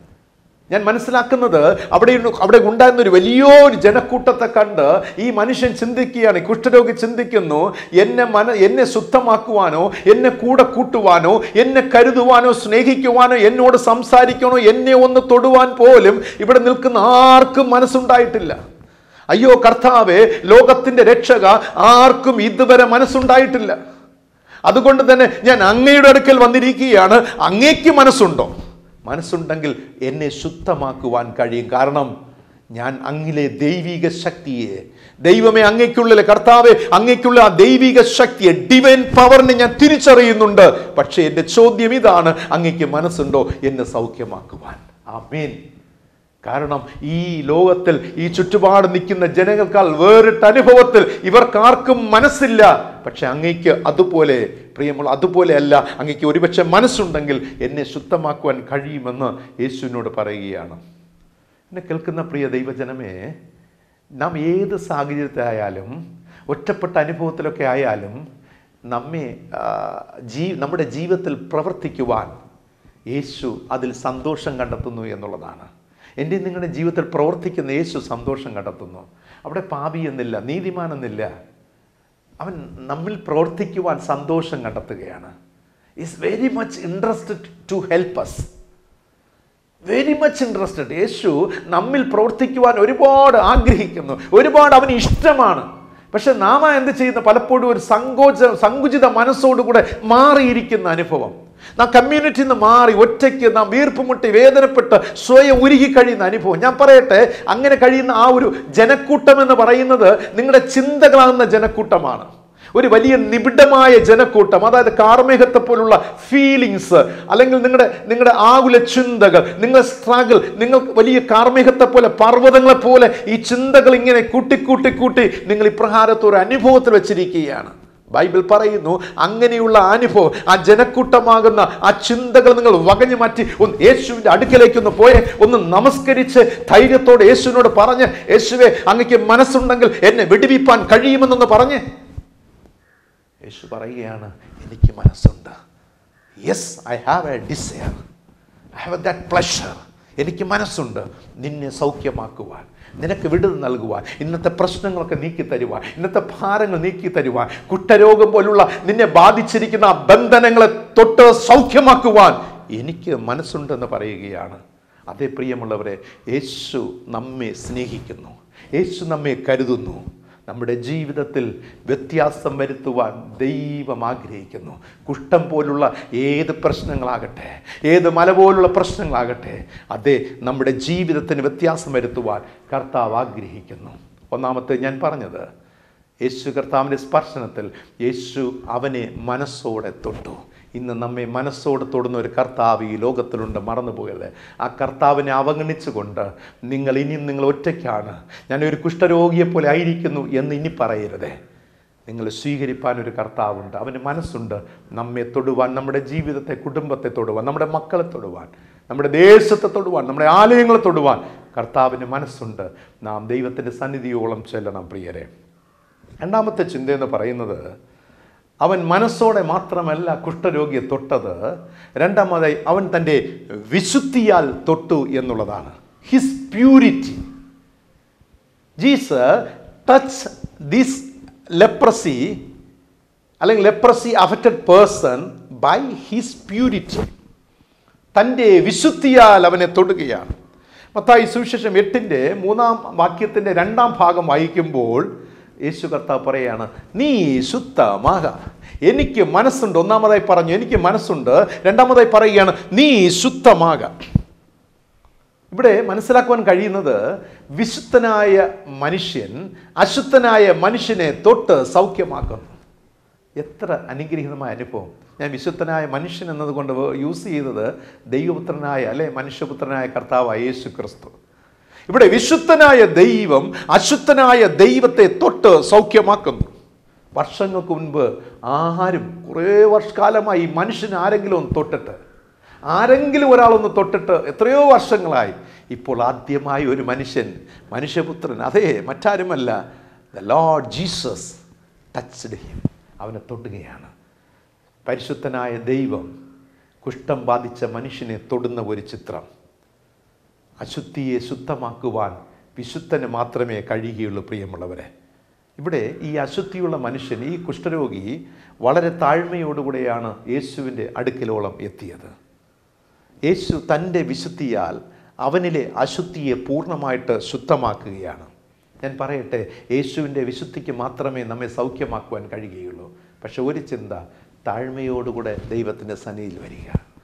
ഞാൻ മനസ്സിലാക്കുന്നത് അവിടെ ഒരു- അവിടെ ഉണ്ടായിരുന്ന ഒരു വലിയൊരു ജനക്കൂട്ടത്തെ കണ്ട് ഈ മനുഷ്യൻ ചിന്തിക്കുകയാണ് ഈ കുഷ്ഠരോഗി ചിന്തിക്കുന്നു എന്നെ മന എന്നെ ശുദ്ധമാക്കുവാനോ എന്നെ കൂടെ കൂട്ടുവാനോ എന്നെ കരുതുവാനോ സ്നേഹിക്കുവാനോ എന്നോട് സംസാരിക്കണോ എന്നെ ഒന്ന് തൊടുവാൻ പോലും ഇവിടെ നിൽക്കുന്ന ആർക്കും മനസ്സുണ്ടായിട്ടില്ല അയ്യോ കർത്താവെ ലോകത്തിന്റെ രക്ഷക ആർക്കും ഇതുവരെ മനസ്സുണ്ടായിട്ടില്ല അതുകൊണ്ട് തന്നെ ഞാൻ അങ്ങയുടെ അടുക്കൽ വന്നിരിക്കുകയാണ് അങ്ങേക്ക് മനസ്സുണ്ടോ മനസ്സുണ്ടെങ്കിൽ എന്നെ ശുദ്ധമാക്കുവാൻ കഴിയും കാരണം ഞാൻ അങ്ങിലെ ദൈവിക ശക്തിയെ ദൈവമേ അങ്ങയ്ക്കുള്ളിലെ കർത്താവെ അങ്ങയ്ക്കുള്ള ആ ദൈവിക ശക്തിയെ ഡിവൈൻ പവറിനെ ഞാൻ തിരിച്ചറിയുന്നുണ്ട് പക്ഷേ എൻ്റെ ചോദ്യം ഇതാണ് അങ്ങയ്ക്ക് മനസ്സുണ്ടോ എന്നെ സൗഖ്യമാക്കുവാൻ ആമേൻ കാരണം ഈ ലോകത്തിൽ ഈ ചുറ്റുപാട് നിൽക്കുന്ന ജനങ്ങൾക്കാൾ വേറിട്ട അനുഭവത്തിൽ ഇവർക്കാർക്കും മനസ്സില്ല പക്ഷെ അങ്ങയ്ക്ക് അതുപോലെ പ്രിയമുള്ള അതുപോലെയല്ല അങ്ങയ്ക്ക് ഒരുപക്ഷെ മനസ്സുണ്ടെങ്കിൽ എന്നെ ശുദ്ധമാക്കുവാൻ കഴിയുമെന്ന് യേശുവിനോട് പറയുകയാണ് എന്നെ കേൾക്കുന്ന പ്രിയ ദൈവജനമേ നാം ഏത് സാഹചര്യത്തിലായാലും ഒറ്റപ്പെട്ട അനുഭവത്തിലൊക്കെ ആയാലും നമ്മെ ആ, ജീ നമ്മുടെ ജീവിതത്തിൽ പ്രവർത്തിക്കുവാൻ യേശു അതിൽ സന്തോഷം കണ്ടെത്തുന്നു എന്നുള്ളതാണ് എൻ്റെ നിങ്ങളുടെ ജീവിതത്തിൽ പ്രവർത്തിക്കുന്ന യേശു സന്തോഷം കണ്ടെത്തുന്നു അവിടെ പാപി എന്നില്ല നീതിമാൻ എന്നില്ല അവൻ നമ്മിൽ പ്രവർത്തിക്കുവാൻ സന്തോഷം കണ്ടെത്തുകയാണ് is very much interested to help us very much interested യേശു നമ്മിൽ പ്രവർത്തിക്കുവാൻ ഒരുപാട് ആഗ്രഹിക്കുന്നു ഒരുപാട് അവന് ഇഷ്ടമാണ് പക്ഷെ നാമ എന്ത് ചെയ്യുന്ന പലപ്പോഴും ഒരു സങ്കോച സങ്കുചിത മനസ്സോടുകൂടെ മാറിയിരിക്കുന്ന അനുഭവം നാം കമ്മ്യൂണിറ്റിയിൽ നിന്ന് മാറി ഒറ്റയ്ക്ക് നാം വീർപ്പുമുട്ടി വേദനപ്പെട്ട് സ്വയം ഉരുകി കഴിയുന്ന അനുഭവം ഞാൻ പറയട്ടെ അങ്ങനെ കഴിയുന്ന ആ ഒരു ജനക്കൂട്ടം എന്ന് പറയുന്നത് നിങ്ങളുടെ ചിന്തകളാകുന്ന ജനക്കൂട്ടമാണ് ഒരു വലിയ നിബിഡമായ ജനക്കൂട്ടം അതായത് കാർമേഘത്തെ പോലുള്ള ഫീലിങ്സ് അല്ലെങ്കിൽ നിങ്ങളുടെ നിങ്ങളുടെ ആകുല ചിന്തകൾ നിങ്ങളുടെ സ്ട്രഗിൾ നിങ്ങൾ വലിയ കാർമേഘത്തെ പോലെ പർവ്വതങ്ങളെ പോലെ ഈ ചിന്തകൾ ഇങ്ങനെ കൂട്ടി കൂട്ടി കൂട്ടി നിങ്ങൾ ഇപ്രകാരത്തെ ഒരു അനുഭവത്തിൽ വെച്ചിരിക്കുകയാണ് ബൈബിൾ പറയുന്നു അങ്ങനെയുള്ള അനുഭവം ആ ജനക്കൂട്ടമാകുന്ന ആ ചിന്തകൾ നിങ്ങൾ വകഞ്ഞു മാറ്റി ഒന്ന് യേശുവിൻ്റെ അടുക്കലേക്ക് ഒന്ന് പോയെ ഒന്ന് നമസ്കരിച്ച് ധൈര്യത്തോടെ യേശുവിനോട് പറഞ്ഞ് യേശുവെ അങ്ങക്ക് മനസ്സുണ്ടെങ്കിൽ എന്നെ വെടിവിപ്പാൻ കഴിയുമെന്നൊന്ന് പറഞ്ഞ് യേശു പറയുകയാണ് എനിക്ക് മനസ്സുണ്ട് yes I have a desire I have that pleasure എനിക്ക് മനസ്സുണ്ട് നിന്നെ സൗഖ്യമാക്കുവാൻ നിനക്ക് വിടുതൽ നൽകുവാൻ ഇന്നത്തെ പ്രശ്നങ്ങളൊക്കെ നീക്കി തരുവാൻ ഇന്നത്തെ ഭാരങ്ങൾ നീക്കി തരുവാൻ കുഷ്ഠരോഗം പോലുള്ള നിന്നെ ബാധിച്ചിരിക്കുന്ന ആ ബന്ധനങ്ങളെ തൊട്ട് സൗഖ്യമാക്കുവാൻ എനിക്ക് മനസ്സുണ്ടെന്ന് പറയുകയാണ് അതേ പ്രിയമുള്ളവരെ യേശു നമ്മെ സ്നേഹിക്കുന്നു യേശു നമ്മെ കരുതുന്നു നമ്മുടെ ജീവിതത്തിൽ വ്യത്യാസം വരുത്തുവാൻ ദൈവം ആഗ്രഹിക്കുന്നു കുഷ്ഠം പോലുള്ള ഏത് പ്രശ്നങ്ങളാകട്ടെ ഏത് മല പോലുള്ള പ്രശ്നങ്ങളാകട്ടെ അതെ നമ്മുടെ ജീവിതത്തിന് വ്യത്യാസം വരുത്തുവാൻ കർത്താവ് ആഗ്രഹിക്കുന്നു ഒന്നാമത്തെ ഞാൻ പറഞ്ഞത് യേശു കർത്താവിൻ്റെ സ്പർശനത്തിൽ യേശു അവനെ മനസ്സോടെ തൊട്ടു ഇന്ന് നമ്മെ മനസ്സോടെ തൊടുന്ന ഒരു കർത്താവ് ഈ ലോകത്തിലുണ്ട് മറന്നു പോകരുത് ആ കർത്താവിനെ അവഗണിച്ചുകൊണ്ട് നിങ്ങൾ ഇനിയും നിങ്ങൾ ഒറ്റയ്ക്കാണ് ഞാനൊരു കുഷ്ഠരോഗിയെ പോലെ ആയിരിക്കുന്നു എന്ന് ഇനി പറയരുതേ നിങ്ങൾ സ്വീകരിപ്പാൻ ഒരു കർത്താവുണ്ട് അവന് മനസ്സുണ്ട് നമ്മെ തൊടുവാൻ നമ്മുടെ ജീവിതത്തെ കുടുംബത്തെ തൊടുവാൻ നമ്മുടെ മക്കളെ തൊടുവാൻ നമ്മുടെ ദേശത്തെ തൊടുവാൻ നമ്മുടെ ആലയങ്ങളെ തൊടുവാൻ കർത്താവിന് മനസ്സുണ്ട് നാം ദൈവത്തിൻ്റെ സന്നിധിയോളം ചെല്ലണം പ്രിയരെ രണ്ടാമത്തെ ചിന്ത എന്ന് പറയുന്നത് അവൻ മനസ്സോടെ മാത്രമല്ല കുഷ്ഠരോഗിയെ തൊട്ടത് രണ്ടാമതായി അവൻ തൻ്റെ വിശുദ്ധിയാൽ തൊട്ടു എന്നുള്ളതാണ് his purity Jesus touch this leprosy അല്ലെങ്കിൽ leprosy affected person by his purity തൻ്റെ വിശുദ്ധിയാൽ അവനെ തൊടുകയാണ് മത്തായി സുവിശേഷം എട്ടിൻ്റെ മൂന്നാം വാക്യത്തിൻ്റെ രണ്ടാം ഭാഗം വായിക്കുമ്പോൾ യേശു കർത്താവ് പറയുകയാണ് നീ ശുദ്ധമാക എനിക്ക് മനസ്സുണ്ട് ഒന്നാമതായി പറഞ്ഞു എനിക്ക് മനസ്സുണ്ട് രണ്ടാമതായി പറയുകയാണ് നീ ശുദ്ധമാക ഇവിടെ മനസ്സിലാക്കുവാൻ കഴിയുന്നത് വിശുദ്ധനായ മനുഷ്യൻ അശുദ്ധനായ മനുഷ്യനെ തൊട്ട് സൗഖ്യമാക്കുന്നു എത്ര അനുഗ്രഹീതമായ അനുഭവം ഞാൻ വിശുദ്ധനായ മനുഷ്യൻ എന്നതുകൊണ്ട് യൂസ് ചെയ്തത് ദൈവപുത്രനായ അല്ലെ മനുഷ്യപുത്രനായ കർത്താവായ യേശു ക്രിസ്തു ഇവിടെ വിശുദ്ധനായ ദൈവം അശുദ്ധനായ ദൈവത്തെ തൊട്ട് സൗഖ്യമാക്കുന്നു വർഷങ്ങൾക്ക് മുൻപ് ആരും കുറേ വർഷകാലമായി ഈ മനുഷ്യൻ ആരെങ്കിലും ഒന്ന് തൊട്ടിട്ട് ആരെങ്കിലും ഒരാളൊന്ന് തൊട്ടിട്ട് എത്രയോ വർഷങ്ങളായി ഇപ്പോൾ ആദ്യമായി ഒരു മനുഷ്യൻ മനുഷ്യപുത്രൻ അതെ മറ്റാരുമല്ല the Lord Jesus touched him അവനെ തൊടുകയാണ് പരിശുദ്ധനായ ദൈവം കുഷ്ഠം ബാധിച്ച മനുഷ്യനെ തൊടുന്ന ഒരു ചിത്രം അശുദ്ധിയെ ശുദ്ധമാക്കുവാൻ വിശുദ്ധന് മാത്രമേ കഴിയുകയുള്ളൂ പ്രിയമുള്ളവരെ ഇവിടെ ഈ അശുദ്ധിയുള്ള മനുഷ്യൻ ഈ കുഷ്ഠരോഗി വളരെ താഴ്മയോടുകൂടെയാണ് യേശുവിൻ്റെ അടുക്കലോളം എത്തിയത് യേശു തൻ്റെ വിശുദ്ധിയാൽ അവനിലെ അശുദ്ധിയെ പൂർണ്ണമായിട്ട് ശുദ്ധമാക്കുകയാണ് ഞാൻ പറയട്ടെ യേശുവിൻ്റെ വിശുദ്ധിക്ക് മാത്രമേ നമ്മെ സൗഖ്യമാക്കുവാൻ കഴിയുകയുള്ളൂ പക്ഷെ ഒരു ചിന്ത താഴ്മയോടുകൂടെ ദൈവത്തിൻ്റെ സന്നിധിയിൽ വരിക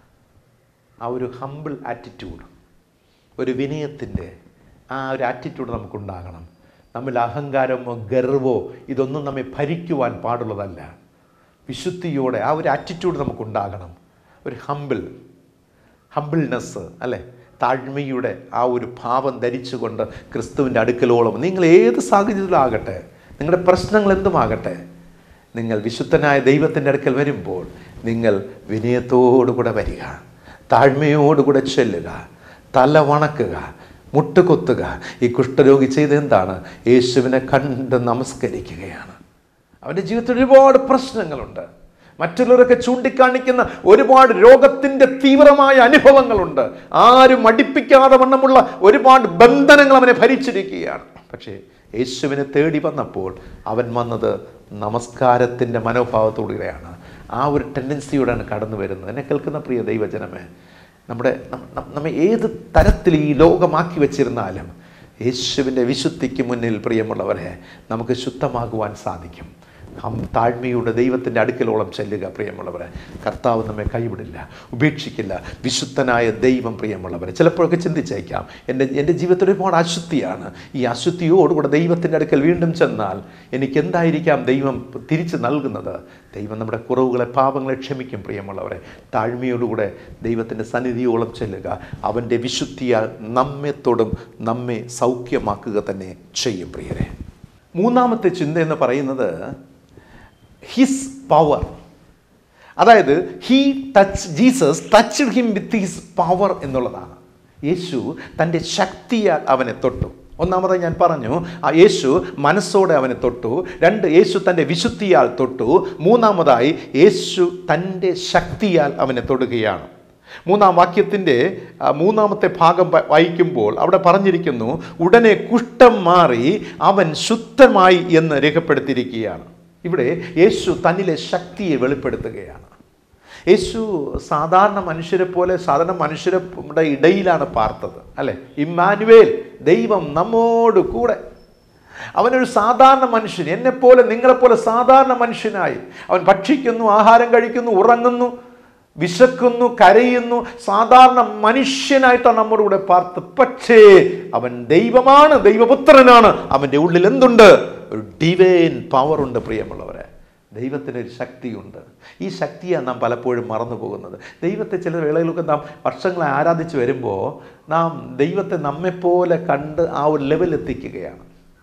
ആ ഒരു ഹമ്പിൾ ആറ്റിറ്റ്യൂഡ് ഒരു വിനയത്തിൻ്റെ ആ ഒരു ആറ്റിറ്റ്യൂഡ് നമുക്കുണ്ടാകണം നമ്മിൽ അഹങ്കാരമോ ഗർവോ ഇതൊന്നും നമ്മെ ഭരിക്കുവാൻ പാടുള്ളതല്ല വിശുദ്ധിയോടെ ആ ഒരു ആറ്റിറ്റ്യൂഡ് നമുക്കുണ്ടാകണം ഒരു ഹമ്പിൾ ഹമ്പിൾനെസ് അല്ലേ താഴ്മയുടെ ആ ഒരു ഭാവം ധരിച്ചുകൊണ്ട് ക്രിസ്തുവിൻ്റെ അടുക്കലോളം നിങ്ങൾ ഏത് സാഹചര്യത്തിലാകട്ടെ നിങ്ങളുടെ പ്രശ്നങ്ങൾ എന്തുമാകട്ടെ നിങ്ങൾ വിശുദ്ധനായ ദൈവത്തിൻ്റെ അടുക്കൽ വരുമ്പോൾ നിങ്ങൾ വിനയത്തോടുകൂടെ വരിക താഴ്മയോടുകൂടെ ചെല്ലുക തല വണക്കുക മുട്ടുകൊത്തുക ഈ കുഷ്ഠരോഗി ചെയ്ത് എന്താണ് യേശുവിനെ കണ്ട് നമസ്കരിക്കുകയാണ് അവൻ്റെ ജീവിതത്തിൽ ഒരുപാട് പ്രശ്നങ്ങളുണ്ട് മറ്റുള്ളവരൊക്കെ ചൂണ്ടിക്കാണിക്കുന്ന ഒരുപാട് രോഗത്തിൻ്റെ തീവ്രമായ അനുഭവങ്ങളുണ്ട് ആരും മടിപ്പിക്കാതെ വണ്ണമുള്ള ഒരുപാട് ബന്ധനങ്ങൾ അവനെ ഭരിച്ചിരിക്കുകയാണ് പക്ഷേ യേശുവിനെ തേടി വന്നപ്പോൾ അവൻ വന്നത് നമസ്കാരത്തിൻ്റെ മനോഭാവത്തോടുകൂടെയാണ് ആ ഒരു ടെൻഡൻസിയോടാണ് കടന്നു വരുന്നത് എന്നെ കേൾക്കുന്ന പ്രിയ ദൈവജനമേ നമ്മുടെ നം- നം- നമ്മെ ഏത് തരത്തിൽ ഈ ലോകമാക്കി വെച്ചിരുന്നാലും യേശുവിൻ്റെ വിശുദ്ധിക്ക് മുന്നിൽ പ്രിയമുള്ളവരെ നമുക്ക് ശുദ്ധമാകുവാൻ സാധിക്കും ഹം താഴ്മയുടെ ദൈവത്തിൻ്റെ അടുക്കലോളം ചെല്ലുക പ്രിയമുള്ളവരെ കർത്താവ് നമ്മെ കൈവിടില്ല ഉപേക്ഷിക്കില്ല വിശുദ്ധനായ ദൈവം പ്രിയമുള്ളവരെ ചിലപ്പോഴൊക്കെ ചിന്തിച്ചേക്കാം എൻ്റെ എൻ്റെ ജീവിതത്തിൽ ഒരുപാട് അശുദ്ധിയാണ് ഈ അശുദ്ധിയോടുകൂടെ ദൈവത്തിൻ്റെ അടുക്കൽ വീണ്ടും ചെന്നാൽ എനിക്ക് എന്തായിരിക്കാം ദൈവം തിരിച്ചു നൽകുന്നത് ദൈവം നമ്മുടെ കുറവുകളെ പാപങ്ങളെ ക്ഷമിക്കും പ്രിയമുള്ളവരെ താഴ്മയോടുകൂടെ ദൈവത്തിൻ്റെ സന്നിധിയോളം ചെല്ലുക അവൻ്റെ വിശുദ്ധിയാൽ നമ്മെ തൊടും നമ്മെ സൗഖ്യമാക്കുക തന്നെ ചെയ്യും പ്രിയരെ മൂന്നാമത്തെ ചിന്ത എന്ന് പറയുന്നത് ഹിസ് പവർ അതായത് he touch Jesus touch him with his power എന്നുള്ളതാണ് യേശു തൻ്റെ ശക്തിയാൽ അവനെ തൊട്ടു ഒന്നാമതായി ഞാൻ പറഞ്ഞു ആ യേശു മനസ്സോടെ അവനെ തൊട്ടു രണ്ട് യേശു തൻ്റെ വിശുദ്ധിയാൽ തൊട്ടു മൂന്നാമതായി യേശു തൻ്റെ ശക്തിയാൽ അവനെ തൊടുകയാണ് മൂന്നാം വാക്യത്തിൻ്റെ ആ, മൂന്നാമത്തെ ഭാഗം വ- വായിക്കുമ്പോൾ അവിടെ പറഞ്ഞിരിക്കുന്നു ഉടനെ കുഷ്ഠം മാറി അവൻ ശുദ്ധമായി എന്ന് രേഖപ്പെടുത്തിയിരിക്കുകയാണ് ഇവിടെ യേശു തന്നിലെ ശക്തിയെ വെളിപ്പെടുത്തുകയാണ് യേശു സാധാരണ മനുഷ്യരെ പോലെ സാധാരണ മനുഷ്യരുടെ ഇടയിലാണ് പാർത്തത് അല്ലെ ഇമ്മാനുവേൽ ദൈവം നമ്മോട് കൂടെ അവനൊരു സാധാരണ മനുഷ്യൻ എന്നെപ്പോലെ നിങ്ങളെപ്പോലെ സാധാരണ മനുഷ്യനായി അവൻ ഭക്ഷിക്കുന്നു ആഹാരം കഴിക്കുന്നു ഉറങ്ങുന്നു വിശക്കുന്നു കരയുന്നു സാധാരണ മനുഷ്യനായിട്ടാണ് നമ്മുടെ കൂടെ പാർത്ത് പക്ഷേ അവൻ ദൈവമാണ് ദൈവപുത്രനാണ് അവൻ്റെ ഉള്ളിൽ എന്തുണ്ട് ഒരു ഡിവൈൻ പവർ ഉണ്ട് പ്രിയമുള്ളവരെ ദൈവത്തിന് ഒരു ശക്തിയുണ്ട് ഈ ശക്തിയാണ് നാം പലപ്പോഴും മറന്നു പോകുന്നത് ദൈവത്തെ ചില വേളയിലൊക്കെ നാം വർഷങ്ങളെ ആരാധിച്ച് വരുമ്പോൾ നാം ദൈവത്തെ നമ്മെപ്പോലെ കണ്ട് ആ ഒരു ലെവൽ എത്തിക്കുകയാണ്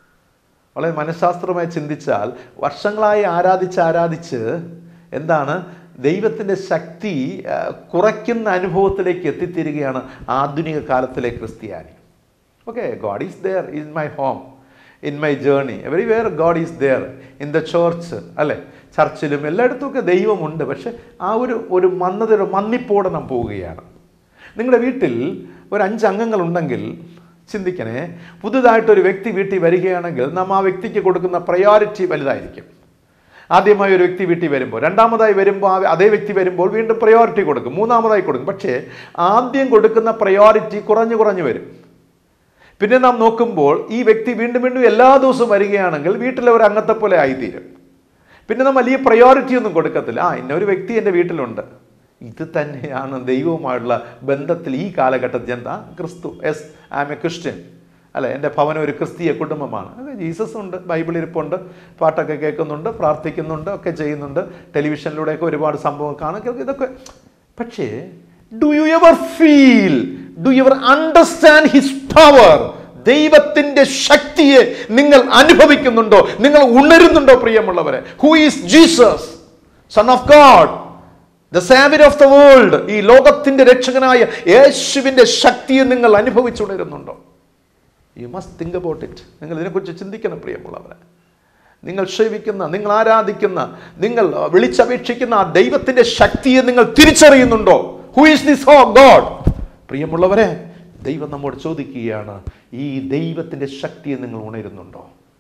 വളരെ മനഃശാസ്ത്രമായി ചിന്തിച്ചാൽ വർഷങ്ങളായി ആരാധിച്ച് ആരാധിച്ച് എന്താണ് ദൈവത്തിൻ്റെ ശക്തി ആ, കുറയ്ക്കുന്ന അനുഭവത്തിലേക്ക് എത്തിത്തീരുകയാണ് ആധുനിക കാലത്തിലെ ക്രിസ്ത്യാനി okay God is there in my home in my journey everywhere God is there in the church അല്ലേ ചർച്ചിലും എല്ലായിടത്തുമൊക്കെ ദൈവമുണ്ട് പക്ഷെ ആ ഒരു ഒരു മന്നത ഒരു മന്നിപ്പോടെ നാം പോവുകയാണ് നിങ്ങളുടെ വീട്ടിൽ ഒരു അഞ്ച് അംഗങ്ങളുണ്ടെങ്കിൽ ചിന്തിക്കണേ പുതുതായിട്ടൊരു വ്യക്തി വീട്ടിൽ വരികയാണെങ്കിൽ നാം ആ വ്യക്തിക്ക് കൊടുക്കുന്ന പ്രയോറിറ്റി വലുതായിരിക്കും ആദ്യമായി ഒരു വ്യക്തി വീട്ടിൽ വരുമ്പോൾ രണ്ടാമതായി വരുമ്പോൾ ആ അതേ വ്യക്തി വരുമ്പോൾ വീണ്ടും പ്രയോറിറ്റി കൊടുക്കും മൂന്നാമതായി കൊടുക്കും പക്ഷേ ആദ്യം കൊടുക്കുന്ന പ്രയോറിറ്റി കുറഞ്ഞു കുറഞ്ഞു വരും പിന്നെ നാം നോക്കുമ്പോൾ ഈ വ്യക്തി വീണ്ടും വീണ്ടും എല്ലാ ദിവസവും വരികയാണെങ്കിൽ വീട്ടിലെ ഒരു അംഗത്തെ പോലെ ആയിത്തീരും പിന്നെ നാം വലിയ പ്രയോറിറ്റി ഒന്നും കൊടുക്കത്തില്ല ആ ഇന്ന ഒരു വ്യക്തി എൻ്റെ വീട്ടിലുണ്ട് ഇത് തന്നെയാണ് ദൈവവുമായുള്ള ബന്ധത്തിൽ ഈ കാലഘട്ടത്തിൽ എന്താ ക്രിസ്തു yes I am a Christian അല്ല എൻ്റെ ഭവനം ഒരു ക്രിസ്തീയ കുടുംബമാണ് അത് ജീസസ് ഉണ്ട് ബൈബിൾ ഇരിപ്പുണ്ട് പാട്ടൊക്കെ കേൾക്കുന്നുണ്ട് പ്രാർത്ഥിക്കുന്നുണ്ട് ഒക്കെ ചെയ്യുന്നുണ്ട് ടെലിവിഷനിലൂടെയൊക്കെ ഒരുപാട് സംഭവങ്ങൾ കാണും ഇതൊക്കെ പക്ഷേ do you ever feel do your understand his power ദൈവത്തിന്റെ ശക്തിയെ നിങ്ങൾ അനുഭവിക്കുന്നുണ്ടോ നിങ്ങൾ ഉണരുന്നുണ്ടോ പ്രിയമുള്ളവരെ who is Jesus son of God the saviour of the world ഈ ലോകത്തിന്റെ രക്ഷകനായ യേശുവിന്റെ ശക്തിയെ നിങ്ങൾ അനുഭവിച്ചുണരുന്നുണ്ടോ you must think about it നിങ്ങൾ ഇതിനെക്കുറിച്ച് ചിന്തിക്കണം പ്രിയമുള്ളവരെ നിങ്ങൾ സേവിക്കുന്ന നിങ്ങൾ ആരാധിക്കുന്ന നിങ്ങൾ വിളിച്ചപേക്ഷിക്കുന്ന ആ ദൈവത്തിന്റെ ശക്തിയെ നിങ്ങൾ തിരിച്ചറിയുന്നുണ്ടോ who is this ho God പ്രിയമുള്ളവരെ ദൈവം നമ്മോട് ചോദിക്കുകയാണ് ഈ ദൈവത്തിന്റെ ശക്തിയെ നിങ്ങൾ ഉണരുന്നുണ്ടോ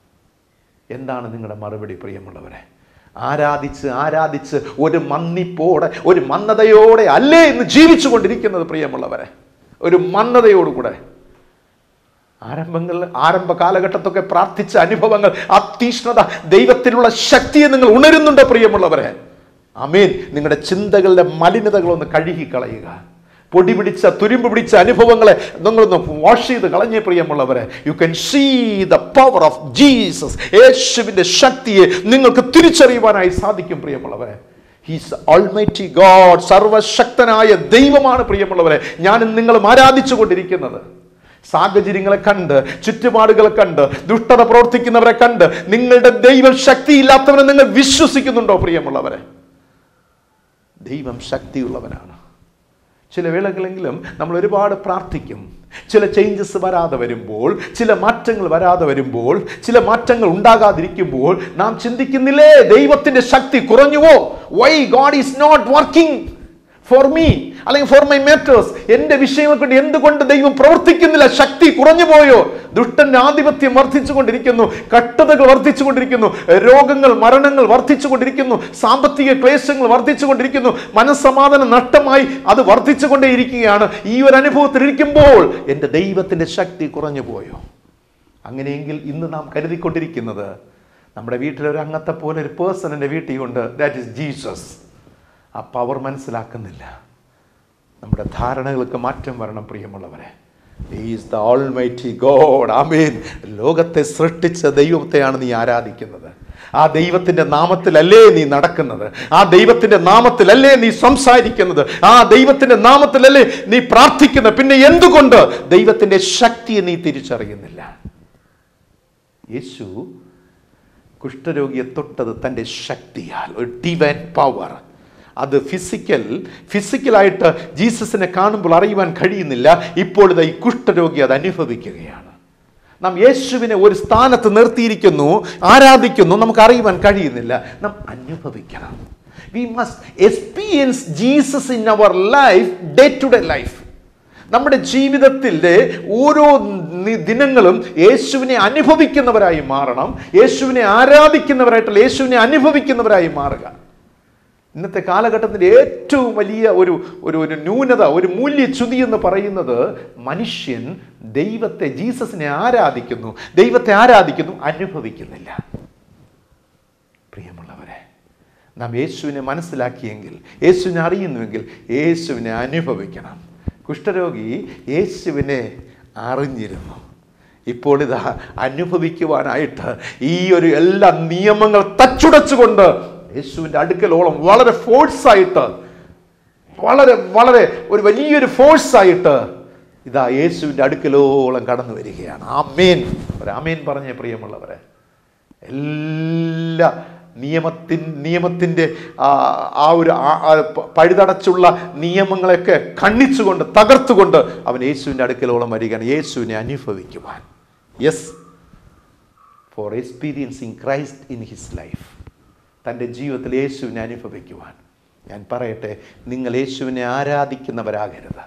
എന്താണ് നിങ്ങളുടെ മറുപടി പ്രിയമുള്ളവരെ ആരാധിച്ച് ആരാധിച്ച് ഒരു മന്നിപ്പോടെ ഒരു മന്നതയോടെ അല്ലേ ഇന്ന് ജീവിച്ചു കൊണ്ടിരിക്കുന്നത് പ്രിയമുള്ളവരെ ഒരു മന്നതയോടുകൂടെ ആരംഭങ്ങളിൽ ആരംഭ കാലഘട്ടത്തൊക്കെ പ്രാർത്ഥിച്ച അനുഭവങ്ങൾ ആ തീഷ്ണത ദൈവത്തിലുള്ള ശക്തിയെ നിങ്ങൾ ഉണരുന്നുണ്ടോ പ്രിയമുള്ളവരെ അമീൻ നിങ്ങളുടെ ചിന്തകളുടെ മലിനതകളൊന്ന് കഴുകി കളയുക പൊടി പിടിച്ച തുരുമ്പ് പിടിച്ച അനുഭവങ്ങളെ നിങ്ങളൊന്ന് വാഷ് ചെയ്ത് കളഞ്ഞേ പ്രിയമുള്ളവരെ you can see the power of Jesus യേശുവിന്റെ ശക്തിയെ നിങ്ങൾക്ക് തിരിച്ചറിയുവാനായി സാധിക്കും പ്രിയമുള്ളവരെ ഹീസ് ഓൾമൈറ്റി ഗോഡ് സർവശക്തനായ ദൈവമാണ് പ്രിയമുള്ളവരെ ഞാനും നിങ്ങളും ആരാധിച്ചു കൊണ്ടിരിക്കുന്നത് സാഹചര്യങ്ങളെ കണ്ട് ചുറ്റുപാടുകളെ കണ്ട് ദുഷ്ടത പ്രവർത്തിക്കുന്നവരെ കണ്ട് നിങ്ങളുടെ ദൈവം ശക്തിയില്ലാത്തവരെ നിങ്ങൾ വിശ്വസിക്കുന്നുണ്ടോ പ്രിയമുള്ളവരെ ദൈവം ശക്തിയുള്ളവനാണ് ചില വേളകളെങ്കിലും നമ്മൾ ഒരുപാട് പ്രാർത്ഥിക്കും ചില ചേഞ്ചസ് വരാതെ വരുമ്പോൾ ചില മാറ്റങ്ങൾ വരാതെ വരുമ്പോൾ ചില മാറ്റങ്ങൾ ഉണ്ടാകാതിരിക്കുമ്പോൾ നാം ചിന്തിക്കുന്നില്ലേ ദൈവത്തിന്റെ ശക്തി കുറഞ്ഞുവോ why God is not working for me അല്ലെങ്കിൽ ഫോർ മൈ മാറ്റേഴ്സ് എന്റെ വിഷയങ്ങൾ കൊണ്ട് എന്തുകൊണ്ട് ദൈവം പ്രവർത്തിക്കുന്നില്ല ശക്തി കുറഞ്ഞു പോയോ ദുഷ്ടന്റെ ആധിപത്യം വർദ്ധിച്ചുകൊണ്ടിരിക്കുന്നു കട്ടതകൾ വർദ്ധിച്ചുകൊണ്ടിരിക്കുന്നു രോഗങ്ങൾ മരണങ്ങൾ വർദ്ധിച്ചുകൊണ്ടിരിക്കുന്നു സാമ്പത്തിക ക്ലേശങ്ങൾ വർദ്ധിച്ചുകൊണ്ടിരിക്കുന്നു മനസ്സമാധാനം നഷ്ടമായി അത് വർദ്ധിച്ചുകൊണ്ടേയിരിക്കുകയാണ് ഈ ഒരു അനുഭവത്തിൽ ഇരിക്കുമ്പോൾ എൻ്റെ ദൈവത്തിന്റെ ശക്തി കുറഞ്ഞു പോയോ അങ്ങനെയെങ്കിൽ ഇന്ന് നാം കരുതിക്കൊണ്ടിരിക്കുന്നത് നമ്മുടെ വീട്ടിലൊരു അംഗത്തെ പോലെ ഒരു പേഴ്സൺ എൻ്റെ വീട്ടിൽ ഉണ്ട് ദാറ്റ് ഇസ് ജീസസ് ആ പവർ മനസ്സിലാക്കുന്നില്ല നമ്മുടെ ധാരണകൾക്ക് മാറ്റം വരണം പ്രിയമുള്ളവരെ is the almighty God amen ലോകത്തെ സൃഷ്ടിച്ച ദൈവത്തെയാണ് നീ ആരാധിക്കുന്നത് ആ ദൈവത്തിന്റെ നാമത്തിലല്ലേ നീ നടക്കുന്നത് ആ ദൈവത്തിന്റെ നാമത്തിലല്ലേ നീ സംസാരിക്കുന്നത് ആ ദൈവത്തിന്റെ നാമത്തിലല്ലേ നീ പ്രാർത്ഥിക്കുന്നത് പിന്നെ എന്തുകൊണ്ട് ദൈവത്തിന്റെ ശക്തിയെ നീ തിരിച്ചറിയുന്നില്ല യേശു കുഷ്ഠരോഗിയെ തൊട്ടത് തൻ്റെ ശക്തിയാൽ ഒരു ഡിവൈൻ പവർ അത് ഫിസിക്കൽ ഫിസിക്കലായിട്ട് ജീസസിനെ കാണുമ്പോൾ അറിയുവാൻ കഴിയുന്നില്ല ഇപ്പോൾ ഇത് ഈ കുഷ്ഠരോഗി അത് അനുഭവിക്കുകയാണ് നാം യേശുവിനെ ഒരു സ്ഥാനത്ത് നിർത്തിയിരിക്കുന്നു ആരാധിക്കുന്നു നമുക്ക് അറിയുവാൻ കഴിയുന്നില്ല നാം അനുഭവിക്കണം we must experience Jesus in our life day to day life നമ്മുടെ ജീവിതത്തിൻ്റെ ഓരോ നി- ദിനങ്ങളും യേശുവിനെ അനുഭവിക്കുന്നവരായി മാറണം യേശുവിനെ ആരാധിക്കുന്നവരായിട്ടുള്ള യേശുവിനെ അനുഭവിക്കുന്നവരായി മാറുക ഇന്നത്തെ കാലഘട്ടത്തിൻ്റെ ഏറ്റവും വലിയ ഒരു ഒരു ഒരു ന്യൂനത ഒരു മൂല്യച്യുതി എന്ന് പറയുന്നത് മനുഷ്യൻ ദൈവത്തെ ജീസസിനെ ആരാധിക്കുന്നു ദൈവത്തെ ആരാധിക്കുന്നു അനുഭവിക്കുന്നില്ല പ്രിയമുള്ളവരെ നാം യേശുവിനെ മനസ്സിലാക്കിയെങ്കിൽ യേശുവിനെ അറിയുന്നുവെങ്കിൽ യേശുവിനെ അനുഭവിക്കണം കുഷ്ഠരോഗി യേശുവിനെ അറിഞ്ഞിരുന്നു ഇപ്പോൾ ഇതാ അനുഭവിക്കുവാനായിട്ട് ഈ ഒരു എല്ലാ നിയമങ്ങൾ തച്ചുടച്ചുകൊണ്ട് യേശുവിൻ്റെ അടുക്കലോളം വളരെ ഫോഴ്സായിട്ട് വളരെ വളരെ ഒരു വലിയൊരു ഫോഴ്സായിട്ട് ഇതാ യേശുവിൻ്റെ അടുക്കലോളം കടന്നു വരികയാണ് ആമേൻ ഒരു ആമേൻ പറഞ്ഞ പ്രിയമുള്ളവരെ എല്ലാ നിയമത്തിൻ നിയമത്തിൻ്റെ ആ ആ ഒരു ആ- ആ പ- പഴുതടച്ചുള്ള നിയമങ്ങളെയൊക്കെ ഖണ്ഡിച്ചുകൊണ്ട് തകർത്തുകൊണ്ട് അവൻ യേശുവിൻ്റെ അടുക്കലോളം വരികയാണ് യേശുവിനെ അനുഭവിക്കുവാൻ yes for experiencing Christ in his life തൻ്റെ ജീവിതത്തിൽ യേശുവിനെ അനുഭവിക്കുവാൻ ഞാൻ പറയട്ടെ നിങ്ങൾ യേശുവിനെ ആരാധിക്കുന്നവരാകരുത്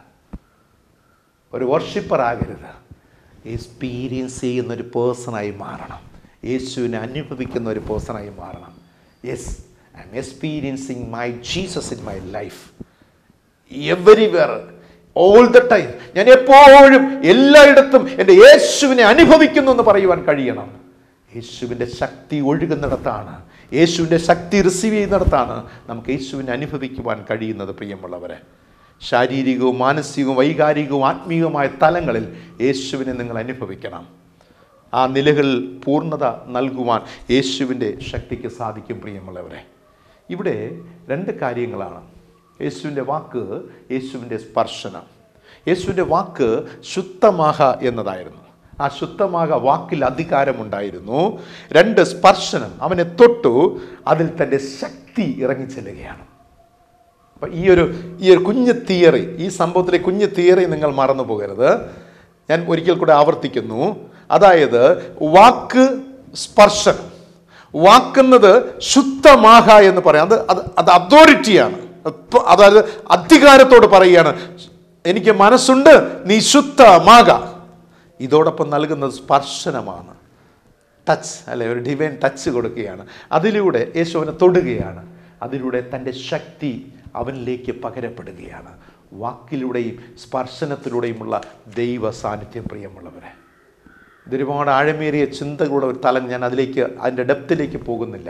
ഒരു വർഷിപ്പർ ആകരുത് എക്സ്പീരിയൻസ് ചെയ്യുന്ന ഒരു പേഴ്സണായി മാറണം യേശുവിനെ അനുഭവിക്കുന്ന ഒരു പേഴ്സണായി മാറണം yes I am experiencing my Jesus in my life everywhere all the time ഞാൻ എപ്പോഴും എല്ലായിടത്തും എൻ്റെ യേശുവിനെ അനുഭവിക്കുന്നു എന്ന് പറയുവാൻ കഴിയണം യേശുവിൻ്റെ ശക്തി ഒഴുകുന്നിടത്താണ് യേശുവിൻ്റെ ശക്തി റിസീവ് ചെയ്യുന്നിടത്താണ് നമുക്ക് യേശുവിനെ അനുഭവിക്കുവാൻ കഴിയുന്നത് പ്രിയമുള്ളവരെ ശാരീരികവും മാനസികവും വൈകാരികവും ആത്മീയവുമായ തലങ്ങളിൽ യേശുവിനെ നിങ്ങൾ അനുഭവിക്കണം ആ നിലകളിൽ പൂർണ്ണത നൽകുവാൻ യേശുവിൻ്റെ ശക്തിക്ക് സാധിക്കും പ്രിയമുള്ളവരെ ഇവിടെ രണ്ട് കാര്യങ്ങളാണ് യേശുവിൻ്റെ വാക്ക് യേശുവിൻ്റെ സ്പർശനം യേശുവിൻ്റെ വാക്ക് ശുദ്ധമാഹ എന്നതായിരുന്നു ആ ശുദ്ധമാക വാക്കിൽ അധികാരമുണ്ടായിരുന്നു രണ്ട് സ്പർശനം അവനെ തൊട്ടു അതിൽ തൻ്റെ ശക്തി ഇറങ്ങിച്ചെല്ലുകയാണ് അപ്പം ഈ ഒരു ഈ ഒരു കുഞ്ഞ് തിയറി ഈ സംഭവത്തിലെ കുഞ്ഞ് തിയറി നിങ്ങൾ മറന്നു പോകരുത് ഞാൻ ഒരിക്കൽ കൂടെ ആവർത്തിക്കുന്നു അതായത് വാക്ക് സ്പർശനം വാക്കുന്നത് ശുദ്ധമാക എന്ന് പറയാം അത് അത് അത് അതോറിറ്റിയാണ് ഇപ്പൊ അതായത് അധികാരത്തോട് പറയുകയാണ് എനിക്ക് മനസ്സുണ്ട് നീ ശുദ്ധമാക ഇതോടൊപ്പം നൽകുന്നത് സ്പർശനമാണ് ടച്ച് അല്ലെ ഒരു ഡിവൈൻ ടച്ച് കൊടുക്കുകയാണ് അതിലൂടെ യേശു അവനെ തൊടുകയാണ് അതിലൂടെ തൻ്റെ ശക്തി അവനിലേക്ക് പകരപ്പെടുകയാണ് വാക്കിലൂടെയും സ്പർശനത്തിലൂടെയുമുള്ള ദൈവ സാന്നിധ്യം പ്രിയമുള്ളവരെ ഇതൊരുപാട് ആഴമേറിയ ചിന്തകളുടെ ഒരു തലം ഞാൻ അതിലേക്ക് അതിൻ്റെ ഡെപ്തിലേക്ക് പോകുന്നില്ല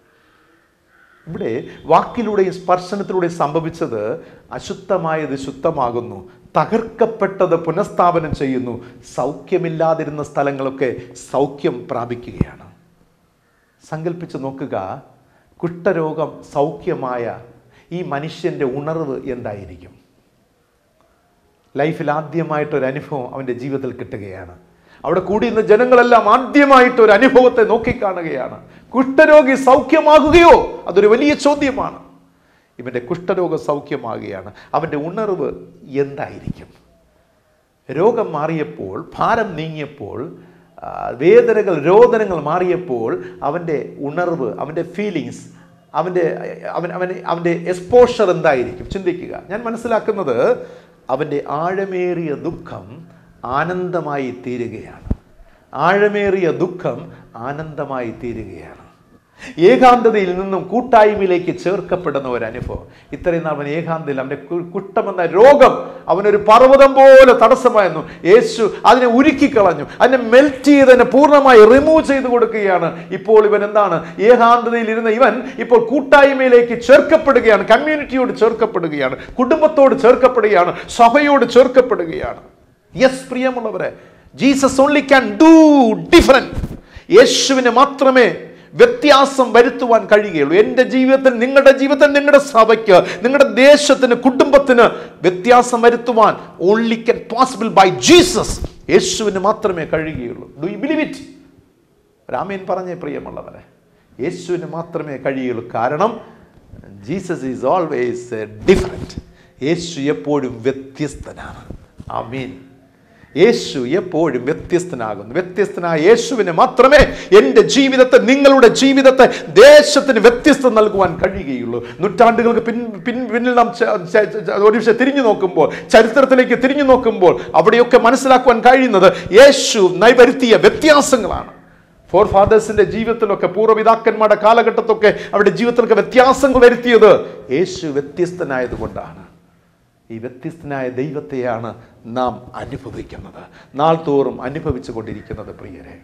ഇവിടെ വാക്കിലൂടെയും സ്പർശനത്തിലൂടെയും സംഭവിച്ചത് അശുദ്ധമായത് ശുദ്ധമാകുന്നു തകർക്കപ്പെട്ടത് പുനഃസ്ഥാപനം ചെയ്യുന്നു സൗഖ്യമില്ലാതിരുന്ന സ്ഥലങ്ങളൊക്കെ സൗഖ്യം പ്രാപിക്കുകയാണ് സങ്കല്പിച്ച് നോക്കുക കുഷ്ഠരോഗം സൗഖ്യമായ ഈ മനുഷ്യൻ്റെ ഉണർവ് എന്തായിരിക്കും ലൈഫിൽ ആദ്യമായിട്ടൊരു അനുഭവം അവൻ്റെ ജീവിതത്തിൽ കിട്ടുകയാണ് അവിടെ കൂടിയിരുന്ന ജനങ്ങളെല്ലാം ആദ്യമായിട്ട് ഒരു അനുഭവത്തെ നോക്കിക്കാണുകയാണ് കുഷ്ഠരോഗി സൗഖ്യമാകുകയോ അതൊരു വലിയ ചോദ്യമാണ് ഇവൻ്റെ കുഷ്ഠരോഗം സൗഖ്യമാകുകയാണ് അവൻ്റെ ഉണർവ് എന്തായിരിക്കും രോഗം മാറിയപ്പോൾ ഭാരം നീങ്ങിയപ്പോൾ ആ, വേദനകൾ രോദനങ്ങൾ മാറിയപ്പോൾ അവൻ്റെ ഉണർവ് അവൻ്റെ ഫീലിങ്സ് അവൻ്റെ അവൻ അവന് അവൻ്റെ എക്സ്പോഷർ എന്തായിരിക്കും ചിന്തിക്കുക ഞാൻ മനസ്സിലാക്കുന്നത് അവൻ്റെ ആഴമേറിയ ദുഃഖം ആനന്ദമായി തീരുകയാണ് ആഴമേറിയ ദുഃഖം ആനന്ദമായി തീരുകയാണ് ഏകാന്തതയിൽ നിന്നും കൂട്ടായ്മയിലേക്ക് ചേർക്കപ്പെടുന്ന ഒരു അനുഭവം ഇത്രയും നാൾ അവൻ ഏകാന്തയിൽ അവൻ്റെ കു- കുഷ്ഠമെന്ന രോഗം അവനൊരു പർവ്വതം പോലെ തടസ്സമായിരുന്നു യേശു അതിനെ ഉരുക്കിക്കളഞ്ഞു അതിനെ മെൽറ്റ് ചെയ്ത് അതിനെ പൂർണ്ണമായി റിമൂവ് ചെയ്ത് കൊടുക്കുകയാണ് ഇപ്പോൾ ഇവൻ എന്താണ് ഏകാന്തതയിൽ ഇരുന്ന ഇവൻ ഇപ്പോൾ കൂട്ടായ്മയിലേക്ക് ചേർക്കപ്പെടുകയാണ് കമ്മ്യൂണിറ്റിയോട് ചേർക്കപ്പെടുകയാണ് കുടുംബത്തോട് ചേർക്കപ്പെടുകയാണ് സഭയോട് ചേർക്കപ്പെടുകയാണ് യെസ് പ്രിയമുള്ളവരെ Jesus only can do different യേശുവിന് മാത്രമേ വ്യത്യാസം വരുത്തുവാൻ കഴിയുകയുള്ളൂ എൻ്റെ ജീവിതത്തിൽ നിങ്ങളുടെ ജീവിതത്തിൽ നിങ്ങളുടെ സഭയ്ക്ക് നിങ്ങളുടെ ദേശത്തിന് കുടുംബത്തിന് വ്യത്യാസം വരുത്തുവാൻ only can possible by Jesus യേശുവിന് മാത്രമേ കഴിയുകയുള്ളൂ ഡു യു ബിലീവ് ഇറ്റ് രാമേൻ പറഞ്ഞേ പ്രിയമുള്ളവരെ യേശുവിന് മാത്രമേ കഴിയുള്ളൂ കാരണം ജീസസ് ഈസ് ഓൾവേസ് ഡിഫറെൻറ്റ് യേശു എപ്പോഴും വ്യത്യസ്തനാണ് ആമീൻ യേശു എപ്പോഴും വ്യത്യസ്തനാകുന്നു വ്യത്യസ്തനായ യേശുവിന് മാത്രമേ എൻ്റെ ജീവിതത്തെ നിങ്ങളുടെ ജീവിതത്തെ ദേശത്തിന് വ്യത്യസ്തം നൽകുവാൻ കഴിയുകയുള്ളൂ നൂറ്റാണ്ടുകൾക്ക് പിൻ പിൻ പിന്നിൽ നാം ച- ച- ച- ഒരു പക്ഷേ തിരിഞ്ഞു നോക്കുമ്പോൾ ചരിത്രത്തിലേക്ക് തിരിഞ്ഞു നോക്കുമ്പോൾ അവിടെയൊക്കെ മനസ്സിലാക്കുവാൻ കഴിയുന്നത് യേശു നൈവരുത്തിയ വ്യത്യാസങ്ങളാണ് ഫോർ ഫാദേഴ്സിന്റെ ജീവിതത്തിലൊക്കെ പൂർവ്വപിതാക്കന്മാരുടെ കാലഘട്ടത്തൊക്കെ അവരുടെ ജീവിതത്തിലൊക്കെ വ്യത്യാസങ്ങൾ വരുത്തിയത് യേശു വ്യത്യസ്തനായതുകൊണ്ടാണ് ഈ വ്യത്യസ്തനായ ദൈവത്തെയാണ് നാം അനുഭവിക്കുന്നത് നാൾ തോറും അനുഭവിച്ചു കൊണ്ടിരിക്കുന്നത് പ്രിയരെ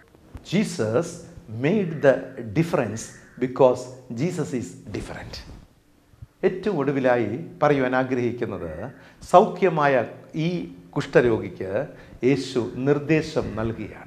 Jesus made the difference because Jesus is different ഏറ്റവും ഒടുവിലായി പറയുവാൻ ആഗ്രഹിക്കുന്നത് സൗഖ്യമായ ഈ കുഷ്ഠരോഗിക്ക് യേശു നിർദ്ദേശം നൽകുകയാണ്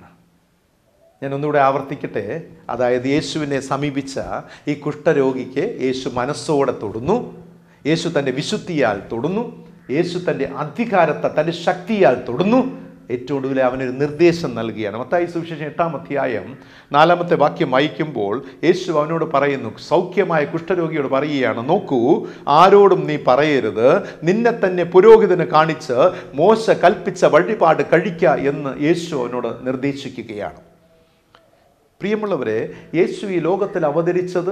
ഞാൻ ഒന്നുകൂടെ ആവർത്തിക്കട്ടെ അതായത് യേശുവിനെ സമീപിച്ച ഈ കുഷ്ഠരോഗിക്ക് യേശു മനസ്സോടെ തൊടുന്നു യേശു തൻ്റെ വിശുദ്ധിയാൽ തൊടുന്നു യേശു തൻ്റെ അധികാരത്തെ തൻ്റെ ശക്തിയാൽ തൊടുന്നു ഏറ്റവും ഒടുവിൽ അവനൊരു നിർദ്ദേശം നൽകുകയാണ് മത്തായി സുവിശേഷം എട്ടാം അധ്യായം നാലാമത്തെ വാക്യം വായിക്കുമ്പോൾ യേശു അവനോട് പറയുന്നു സൗഖ്യമായ കുഷ്ഠരോഗിയോട് പറയുകയാണ് നോക്കൂ ആരോടും നീ പറയരുത് നിന്നെ തന്നെ പുരോഹിതന് കാണിച്ച് മോശ കൽപ്പിച്ച വഴിപാട് കഴിക്ക എന്ന് യേശു അവനോട് നിർദ്ദേശിക്കുകയാണ് പ്രിയമുള്ളവരെ യേശു ഈ ലോകത്തിൽ അവതരിച്ചത്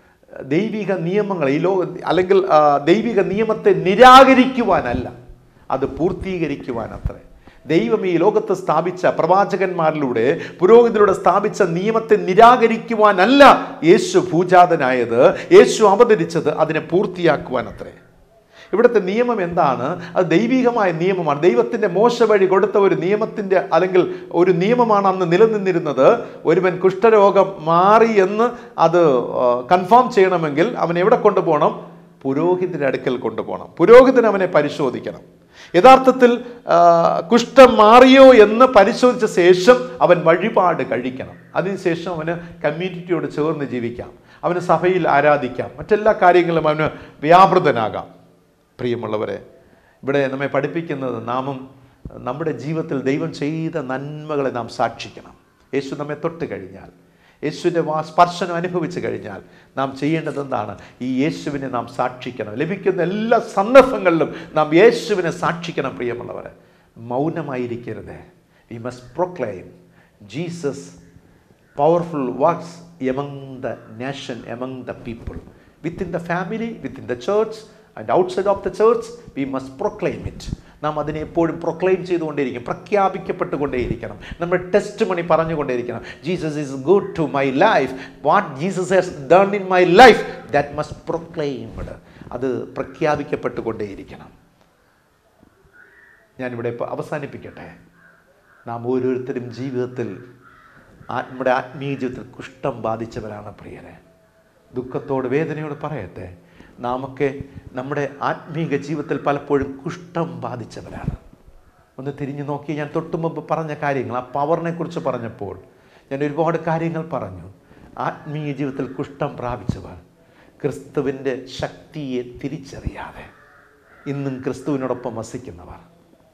ദൈവിക നിയമങ്ങൾ ഈ ലോക അല്ലെങ്കിൽ ആ, ദൈവിക നിയമത്തെ നിരാകരിക്കുവാനല്ല അത് പൂർത്തീകരിക്കുവാൻ അത്രേ ദൈവം ഈ ലോകത്ത് സ്ഥാപിച്ച പ്രവാചകന്മാരിലൂടെ പുരോഹിതരുടെ സ്ഥാപിച്ച നിയമത്തെ നിരാകരിക്കുവാനല്ല യേശു ഭൂജാതനായത് യേശു അവതരിച്ചത് അതിനെ പൂർത്തിയാക്കുവാൻ അത്രേ ഇവിടുത്തെ നിയമം എന്താണ് അത് ദൈവികമായ നിയമമാണ് ദൈവത്തിൻ്റെ മോശ വഴി കൊടുത്ത ഒരു നിയമത്തിൻ്റെ അല്ലെങ്കിൽ ഒരു നിയമമാണ് അന്ന് നിലനിന്നിരുന്നത് ഒരുവൻ കുഷ്ഠരോഗം മാറി എന്ന് അത് കൺഫേം ചെയ്യണമെങ്കിൽ അവൻ എവിടെ കൊണ്ടുപോകണം പുരോഹിതൻ്റെ അടുക്കൽ കൊണ്ടുപോകണം പുരോഹിതൻ അവനെ പരിശോധിക്കണം യഥാർത്ഥത്തിൽ ആ, കുഷ്ഠം മാറിയോ എന്ന് പരിശോധിച്ച ശേഷം അവൻ വഴിപാട് കഴിക്കണം അതിനുശേഷം അവന് കമ്മ്യൂണിറ്റിയോട് ചേർന്ന് ജീവിക്കാം അവന് സഭയിൽ ആരാധിക്കാം മറ്റെല്ലാ കാര്യങ്ങളും അവന് വ്യാപൃതനാകാം പ്രിയമുള്ളവരെ ഇവിടെ നമ്മെ പഠിപ്പിക്കുന്നത് നാമും നമ്മുടെ ജീവിതത്തിൽ ദൈവം ചെയ്ത നന്മകളെ നാം സാക്ഷിക്കണം യേശു നമ്മെ തൊട്ട് കഴിഞ്ഞാൽ യേശുവിൻ്റെ വാ സ്പർശനം അനുഭവിച്ചു കഴിഞ്ഞാൽ നാം ചെയ്യേണ്ടത് എന്താണ് ഈ യേശുവിനെ നാം സാക്ഷിക്കണം ലഭിക്കുന്ന എല്ലാ സന്ദർഭങ്ങളിലും നാം യേശുവിനെ സാക്ഷിക്കണം പ്രിയമുള്ളവരെ മൗനമായിരിക്കരുത് we must proclaim Jesus powerful works among the nation, among the people. Within the family, within the church, and outside of the church, we must proclaim it. നാം അതിനെ എപ്പോഴും പ്രൊക്ലെയിം ചെയ്തുകൊണ്ടേയിരിക്കും പ്രഖ്യാപിക്കപ്പെട്ടുകൊണ്ടേയിരിക്കണം നമ്മുടെ ടെസ്റ്റ് മണി പറഞ്ഞുകൊണ്ടേയിരിക്കണം Jesus is good to my life what Jesus has done in my life that must proclaimed അത് പ്രഖ്യാപിക്കപ്പെട്ടുകൊണ്ടേയിരിക്കണം ഞാനിവിടെ ഇപ്പോൾ അവസാനിപ്പിക്കട്ടെ നാം ഓരോരുത്തരും ജീവിതത്തിൽ ആ- നമ്മുടെ ആത്മീയ ജീവിതത്തിൽ കുഷ്ഠം ബാധിച്ചവരാണ് പ്രിയരെ ദുഃഖത്തോട് വേദനയോട് പറയട്ടെ നാമൊക്കെ നമ്മുടെ ആത്മീക ജീവിതത്തിൽ പലപ്പോഴും കുഷ്ഠം ബാധിച്ചവരാണ് ഒന്ന് തിരിഞ്ഞു നോക്കി ഞാൻ തൊട്ടു മുമ്പ് പറഞ്ഞ കാര്യങ്ങൾ ആ പവറിനെ കുറിച്ച് പറഞ്ഞപ്പോൾ ഞാൻ ഒരുപാട് കാര്യങ്ങൾ പറഞ്ഞു ആത്മീയ ജീവിതത്തിൽ കുഷ്ഠം പ്രാപിച്ചവർ ക്രിസ്തുവിൻ്റെ ശക്തിയെ തിരിച്ചറിയാതെ ഇന്നും ക്രിസ്തുവിനോടൊപ്പം വസിക്കുന്നവർ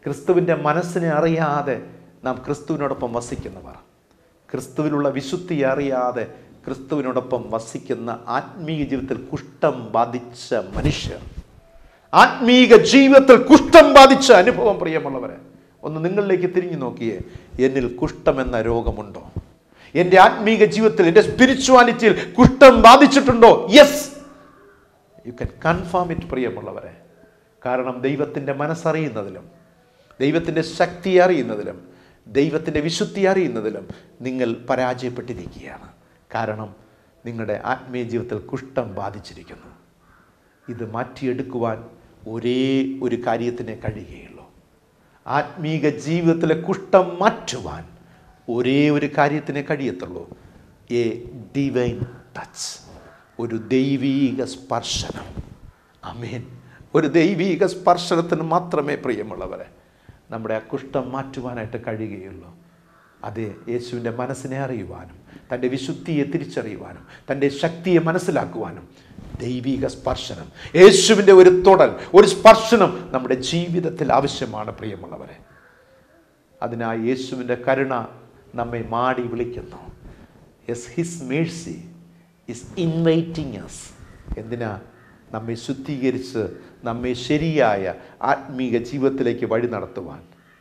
ക്രിസ്തുവിൻ്റെ മനസ്സിനെ അറിയാതെ നാം ക്രിസ്തുവിനോടൊപ്പം വസിക്കുന്നവർ ക്രിസ്തുവിലുള്ള വിശുദ്ധി അറിയാതെ ക്രിസ്തുവിനോടൊപ്പം വസിക്കുന്ന ആത്മീയ ജീവിതത്തിൽ കുഷ്ഠം ബാധിച്ച മനുഷ്യർ ആത്മീക ജീവിതത്തിൽ കുഷ്ഠം ബാധിച്ച അനുഭവം പ്രിയമുള്ളവരെ ഒന്ന് നിങ്ങളിലേക്ക് തിരിഞ്ഞു നോക്കിയേ എന്നിൽ കുഷ്ഠം എന്ന രോഗമുണ്ടോ എൻ്റെ ആത്മീക ജീവിതത്തിൽ എൻ്റെ സ്പിരിച്വാലിറ്റിയിൽ കുഷ്ഠം ബാധിച്ചിട്ടുണ്ടോ yes you can confirm it പ്രിയമുള്ളവരെ കാരണം ദൈവത്തിൻ്റെ മനസ്സറിയുന്നതിലും ദൈവത്തിൻ്റെ ശക്തി അറിയുന്നതിലും ദൈവത്തിൻ്റെ വിശുദ്ധി അറിയുന്നതിലും നിങ്ങൾ പരാജയപ്പെട്ടിരിക്കുകയാണ് കാരണം നിങ്ങളുടെ ആത്മീയ ജീവിതത്തിൽ കുഷ്ഠം ബാധിച്ചിരിക്കുന്നു ഇത് മാറ്റിയെടുക്കുവാൻ ഒരേ ഒരു കാര്യത്തിനെ കഴിയുകയുള്ളൂ ആത്മീക ജീവിതത്തിലെ കുഷ്ഠം മാറ്റുവാൻ ഒരേ ഒരു കാര്യത്തിനെ കഴിയത്തുള്ളൂ എ ഡിവൈൻ ടച്ച് ഒരു ദൈവീക സ്പർശനം അമേൻ ഒരു ദൈവീക സ്പർശനത്തിന് മാത്രമേ പ്രിയമുള്ളവരെ നമ്മുടെ ആ കുഷ്ഠം മാറ്റുവാനായിട്ട് കഴിയുകയുള്ളൂ അതെ യേശുവിൻ്റെ മനസ്സിനെ അറിയുവാനും തൻ്റെ വിശുദ്ധിയെ തിരിച്ചറിയുവാനും തൻ്റെ ശക്തിയെ മനസ്സിലാക്കുവാനും ദൈവിക സ്പർശനം യേശുവിൻ്റെ ഒരു തൊടൽ ഒരു സ്പർശനം നമ്മുടെ ജീവിതത്തിൽ ആവശ്യമാണ് പ്രിയമുള്ളവരെ അതിനായി യേശുവിൻ്റെ കരുണ നമ്മെ മാടി വിളിക്കുന്നു yes his mercy is inviting us എന്തിനാ നമ്മെ ശുദ്ധീകരിച്ച് നമ്മെ ശരിയായ ആത്മീക ജീവിതത്തിലേക്ക് വഴി നടത്തുവാൻ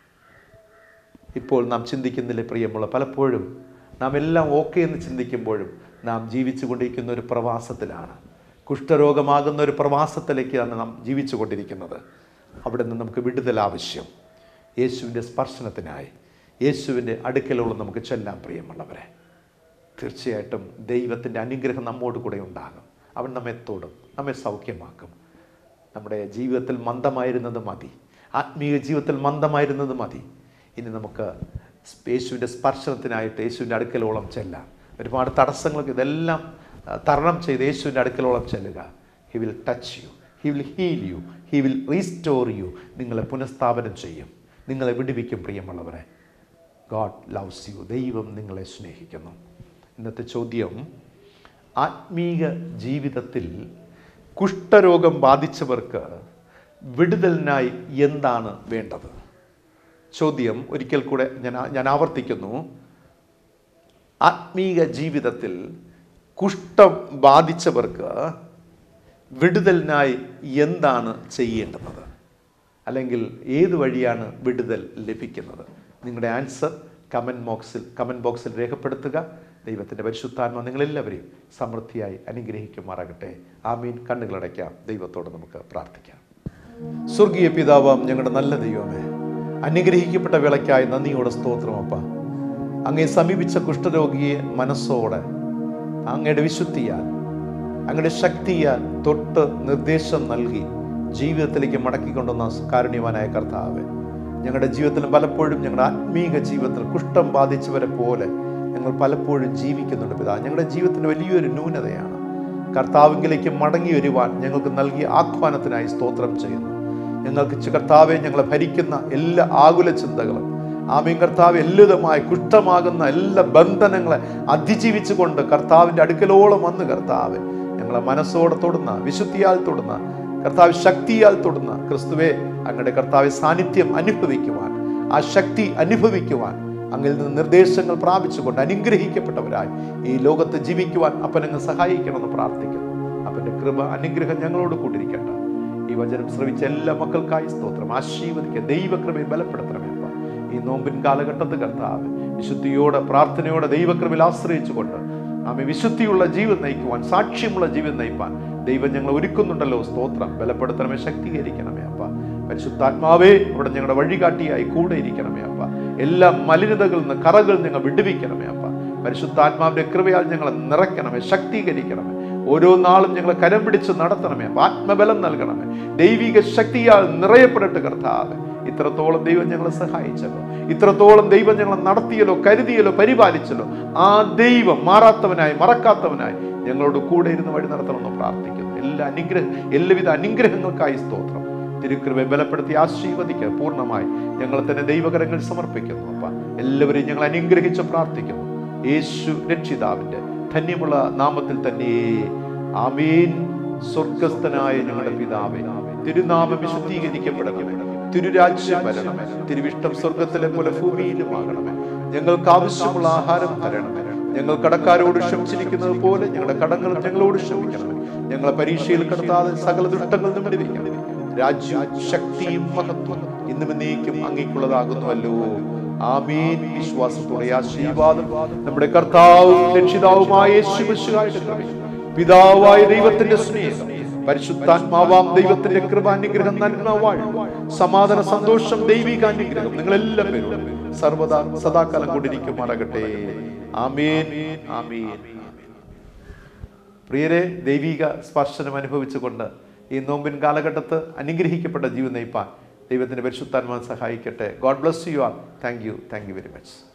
ഇപ്പോൾ നാം ചിന്തിക്കുന്നില്ലേ പ്രിയമുള്ള പലപ്പോഴും നാം എല്ലാം ഓക്കെ എന്ന് ചിന്തിക്കുമ്പോഴും നാം ജീവിച്ചു കൊണ്ടിരിക്കുന്ന ഒരു പ്രവാസത്തിലാണ് കുഷ്ഠരോഗമാകുന്ന ഒരു പ്രവാസത്തിലേക്കാണ് നാം ജീവിച്ചു കൊണ്ടിരിക്കുന്നത് അവിടെ നിന്ന് നമുക്ക് വിടുതൽ ആവശ്യം യേശുവിൻ്റെ സ്പർശനത്തിനായി യേശുവിൻ്റെ അടുക്കലുള്ള നമുക്ക് ചെല്ലാൻ പ്രിയമുള്ളവരെ തീർച്ചയായിട്ടും ദൈവത്തിൻ്റെ അനുഗ്രഹം നമ്മോട് കൂടെ ഉണ്ടാകും അവൻ നമ്മെ തൊടും നമ്മെ സൗഖ്യമാക്കും നമ്മുടെ ജീവിതത്തിൽ മന്ദമായിരുന്നത് മതി ആത്മീയ ജീവിതത്തിൽ മന്ദമായിരുന്നത് മതി ഇനി നമുക്ക് യേശുവിൻ്റെ സ്പർശനത്തിനായിട്ട് യേശുവിൻ്റെ അടുക്കലോളം ചെല്ലാം ഒരുപാട് തടസ്സങ്ങൾക്ക് ഇതെല്ലാം ആ, തരണം ചെയ്ത് യേശുവിൻ്റെ അടുക്കലോളം ചെല്ലുക he will touch you he will heal you he will restore you നിങ്ങളെ പുനഃസ്ഥാപനം ചെയ്യും നിങ്ങളെ വിടുവിക്കും പ്രിയമുള്ളവരെ ഗോഡ് ലവ്സ് യു ദൈവം നിങ്ങളെ സ്നേഹിക്കുന്നു ഇന്നത്തെ ചോദ്യം ആത്മീക ജീവിതത്തിൽ കുഷ്ഠരോഗം ബാധിച്ചവർക്ക് വിടുതലിനായി എന്താണ് വേണ്ടത് ചോദ്യം ഒരിക്കൽ കൂടെ ഞാൻ ഞാൻ ആവർത്തിക്കുന്നു ആത്മീക ജീവിതത്തിൽ കുഷ്ഠം ബാധിച്ചവർക്ക് വിടുതലിനായി എന്താണ് ചെയ്യേണ്ടത് അല്ലെങ്കിൽ ഏത് വഴിയാണ് വിടുതൽ ലഭിക്കുന്നത് നിങ്ങളുടെ ആൻസർ കമൻറ്റ് ബോക്സിൽ കമൻറ്റ് ബോക്സിൽ രേഖപ്പെടുത്തുക ദൈവത്തിൻ്റെ പരിശുദ്ധാത്മ നിങ്ങളെല്ലാവരെയും സമൃദ്ധിയായി അനുഗ്രഹിക്കുമാറാകട്ടെ ആമീൻ കണ്ണുകളടയ്ക്കാം ദൈവത്തോട് നമുക്ക് പ്രാർത്ഥിക്കാം സ്വർഗീയ പിതാവാം ഞങ്ങളുടെ നല്ല ദൈവമേ അനുഗ്രഹിക്കപ്പെട്ട വിളയ്ക്കായി നന്ദിയോടെ സ്തോത്രമപ്പ അങ്ങേ സമീപിച്ച കുഷ്ഠരോഗിയെ മനസ്സോടെ അങ്ങയുടെ വിശുദ്ധിയാൽ അങ്ങയുടെ ശക്തിയാൽ തൊട്ട് നിർദ്ദേശം നൽകി ജീവിതത്തിലേക്ക് മടക്കിക്കൊണ്ടുവന്ന കാരുണ്യവാനായ കർത്താവ് ഞങ്ങളുടെ ജീവിതത്തിൽ പലപ്പോഴും ഞങ്ങളുടെ ആത്മീക ജീവിതത്തിൽ കുഷ്ഠം ബാധിച്ചവരെ പോലെ ഞങ്ങൾ പലപ്പോഴും ജീവിക്കുന്നുണ്ട് പിതാ ഞങ്ങളുടെ ജീവിതത്തിന് വലിയൊരു ന്യൂനതയാണ് കർത്താവിങ്കിലേക്ക് മടങ്ങി വരുവാൻ ഞങ്ങൾക്ക് നൽകിയ ആഹ്വാനത്തിനായി സ്തോത്രം ചെയ്യുന്നു ഞങ്ങൾക്ക് ചി- കർത്താവെ ഞങ്ങളെ ഭരിക്കുന്ന എല്ലാ ആകുല ചിന്തകളും ആമീൻ കർത്താവ് എല്ലാവിധമായ കുഷ്ഠമാകുന്ന എല്ലാ ബന്ധനങ്ങളെ അതിജീവിച്ചുകൊണ്ട് കർത്താവിൻ്റെ അടുക്കലോളം വന്ന് കർത്താവ് ഞങ്ങളെ മനസ്സോടെ തൊടുന്ന വിശുദ്ധിയാൽ തൊടുന്ന കർത്താവ് ശക്തിയാൽ തൊടുന്ന ക്രിസ്തുവെ അങ്ങയുടെ കർത്താവ് സാന്നിധ്യം അനുഭവിക്കുവാൻ ആ ശക്തി അനുഭവിക്കുവാൻ അങ്ങിൽ നിന്ന് നിർദ്ദേശങ്ങൾ പ്രാപിച്ചുകൊണ്ട് അനുഗ്രഹിക്കപ്പെട്ടവരായി ഈ ലോകത്ത് ജീവിക്കുവാൻ അപ്പനങ്ങ് സഹായിക്കണമെന്ന് പ്രാർത്ഥിക്കുന്നു അപ്പൻ്റെ കൃപ അനുഗ്രഹം ഞങ്ങളോട് കൂട്ടിരിക്കട്ടെ ഈ വചനം ശ്രവിച്ച എല്ലാ മക്കൾക്കായി സ്തോത്രം ആശീർവദിക്കുക ദൈവകൃപയെ ബലപ്പെടുത്തണമേ അപ്പ ഈ നോമ്പിൻ കാലഘട്ടത്ത് കർത്താവ് വിശുദ്ധിയോടെ പ്രാർത്ഥനയോടെ ദൈവകൃപയിൽ ആശ്രയിച്ചുകൊണ്ട് ആമെ വിശുദ്ധിയുള്ള ജീവിതം നയിക്കുവാൻ സാക്ഷ്യമുള്ള ജീവിതം നയിപ്പാൻ ദൈവം ഞങ്ങളെ ഒരുക്കുന്നുണ്ടല്ലോ സ്തോത്രം ബലപ്പെടുത്തണമേ ശക്തീകരിക്കണമേ അപ്പ പരിശുദ്ധാത്മാവേ അവിടെ ഞങ്ങളുടെ വഴികാട്ടിയായി കൂടെ ഇരിക്കണമേ അപ്പ എല്ലാ മലിനതകളിൽ നിന്ന് കറകളിൽ നിങ്ങൾ വിടുവിക്കണമേ അപ്പ പരിശുദ്ധാത്മാവിന്റെ കൃപയാൽ ഞങ്ങളെ നിറയ്ക്കണമേ ശക്തീകരിക്കണമേ ഓരോ നാളും ഞങ്ങളെ കരം പിടിച്ച് നടത്തണമേ അപ്പൊ ആത്മബലം നൽകണമേ ദൈവിക ശക്തിയാൽ നിറയപ്പെടട്ടെ കർത്താവ് ഇത്രത്തോളം ദൈവം ഞങ്ങളെ സഹായിച്ചല്ലോ ഇത്രത്തോളം ദൈവം ഞങ്ങളെ നടത്തിയല്ലോ കരുതിയല്ലോ പരിപാലിച്ചല്ലോ ആ ദൈവം മാറാത്തവനായി മറക്കാത്തവനായി ഞങ്ങളോട് കൂടെ ഇരുന്ന് വഴി നടത്തണമെന്ന് പ്രാർത്ഥിക്കുന്നു എല്ലാ അനുഗ്രഹ എല്ലാവിധ അനുഗ്രഹങ്ങൾക്കായി സ്തോത്രം തിരുക്കൃപയെ ബലപ്പെടുത്തി ആശീർവദിക്കുക പൂർണ്ണമായി ഞങ്ങളെ തന്നെ ദൈവകരങ്ങൾ സമർപ്പിക്കുന്നു അപ്പ എല്ലാവരെയും ഞങ്ങൾ അനുഗ്രഹിച്ച് പ്രാർത്ഥിക്കുന്നു യേശു രക്ഷിതാവിന്റെ ധന്യമുള്ള നാമത്തിൽ തന്നെ ആമീൻ സ്വർഗസ്ഥനായ ഞങ്ങളുടെ പിതാവേ തിരുനാമം വിശുദ്ധീകരിക്കപ്പെടണമേ തിരുരാജ്യം വരണമേ തിരുവിഷ്ടം സ്വർഗത്തിലെ പോലെ ഭൂമിയിലുമാകണമേ ഞങ്ങൾക്ക് ആവശ്യമുള്ള ആഹാരം തരണമേ ഞങ്ങൾ കടക്കാരോട് ക്ഷമിച്ചിരിക്കുന്നത് പോലെ ഞങ്ങളുടെ കടങ്ങൾ ഞങ്ങളോട് ക്ഷമിക്കണമേ ഞങ്ങളെ പരീക്ഷയിൽ കിടത്താതെ സകല ദുഷ്ടങ്ങൾ നിമിടിവെക്കണമേ രാജ്യവും ശക്തിയും മഹത്വം ഇന്നും എന്നേക്കും അങ്ങേക്കുള്ളതാകുന്നുവല്ലോ ആമീൻ വിശ്വാസത്തോടെ ആശീർവാദം നമ്മുടെ കർത്താവും രക്ഷിതാവുമായ യേശുമിശിഹായുടെ കൃപയും പിതാവായ ദൈവത്തിന്റെ സ്നേഹം പരിശുദ്ധാത്മാവാം ദൈവത്തിന്റെ കൃപാനുഗ്രഹം നന്മ വാഴ്വ് സമാധാന സന്തോഷം ദൈവികാനുഗ്രഹം നിങ്ങൾ എല്ലാ പേരും സർവദാ സദാകാലം കൊണ്ടിരിക്കുമാറാകട്ടെ ആമേൻ ആമേൻ പ്രിയരെ ദൈവിക സ്പർശനം അനുഭവിച്ചുകൊണ്ട് ഈ നോമ്പിൻ കാലഘട്ടത്ത് അനുഗ്രഹിക്കപ്പെട്ട ജീവൻ നയിപ്പാൻ ദൈവത്തിന്റെ പരിശുദ്ധാത്മാൻ സഹായിക്കട്ടെ God bless you all thank you thank you very much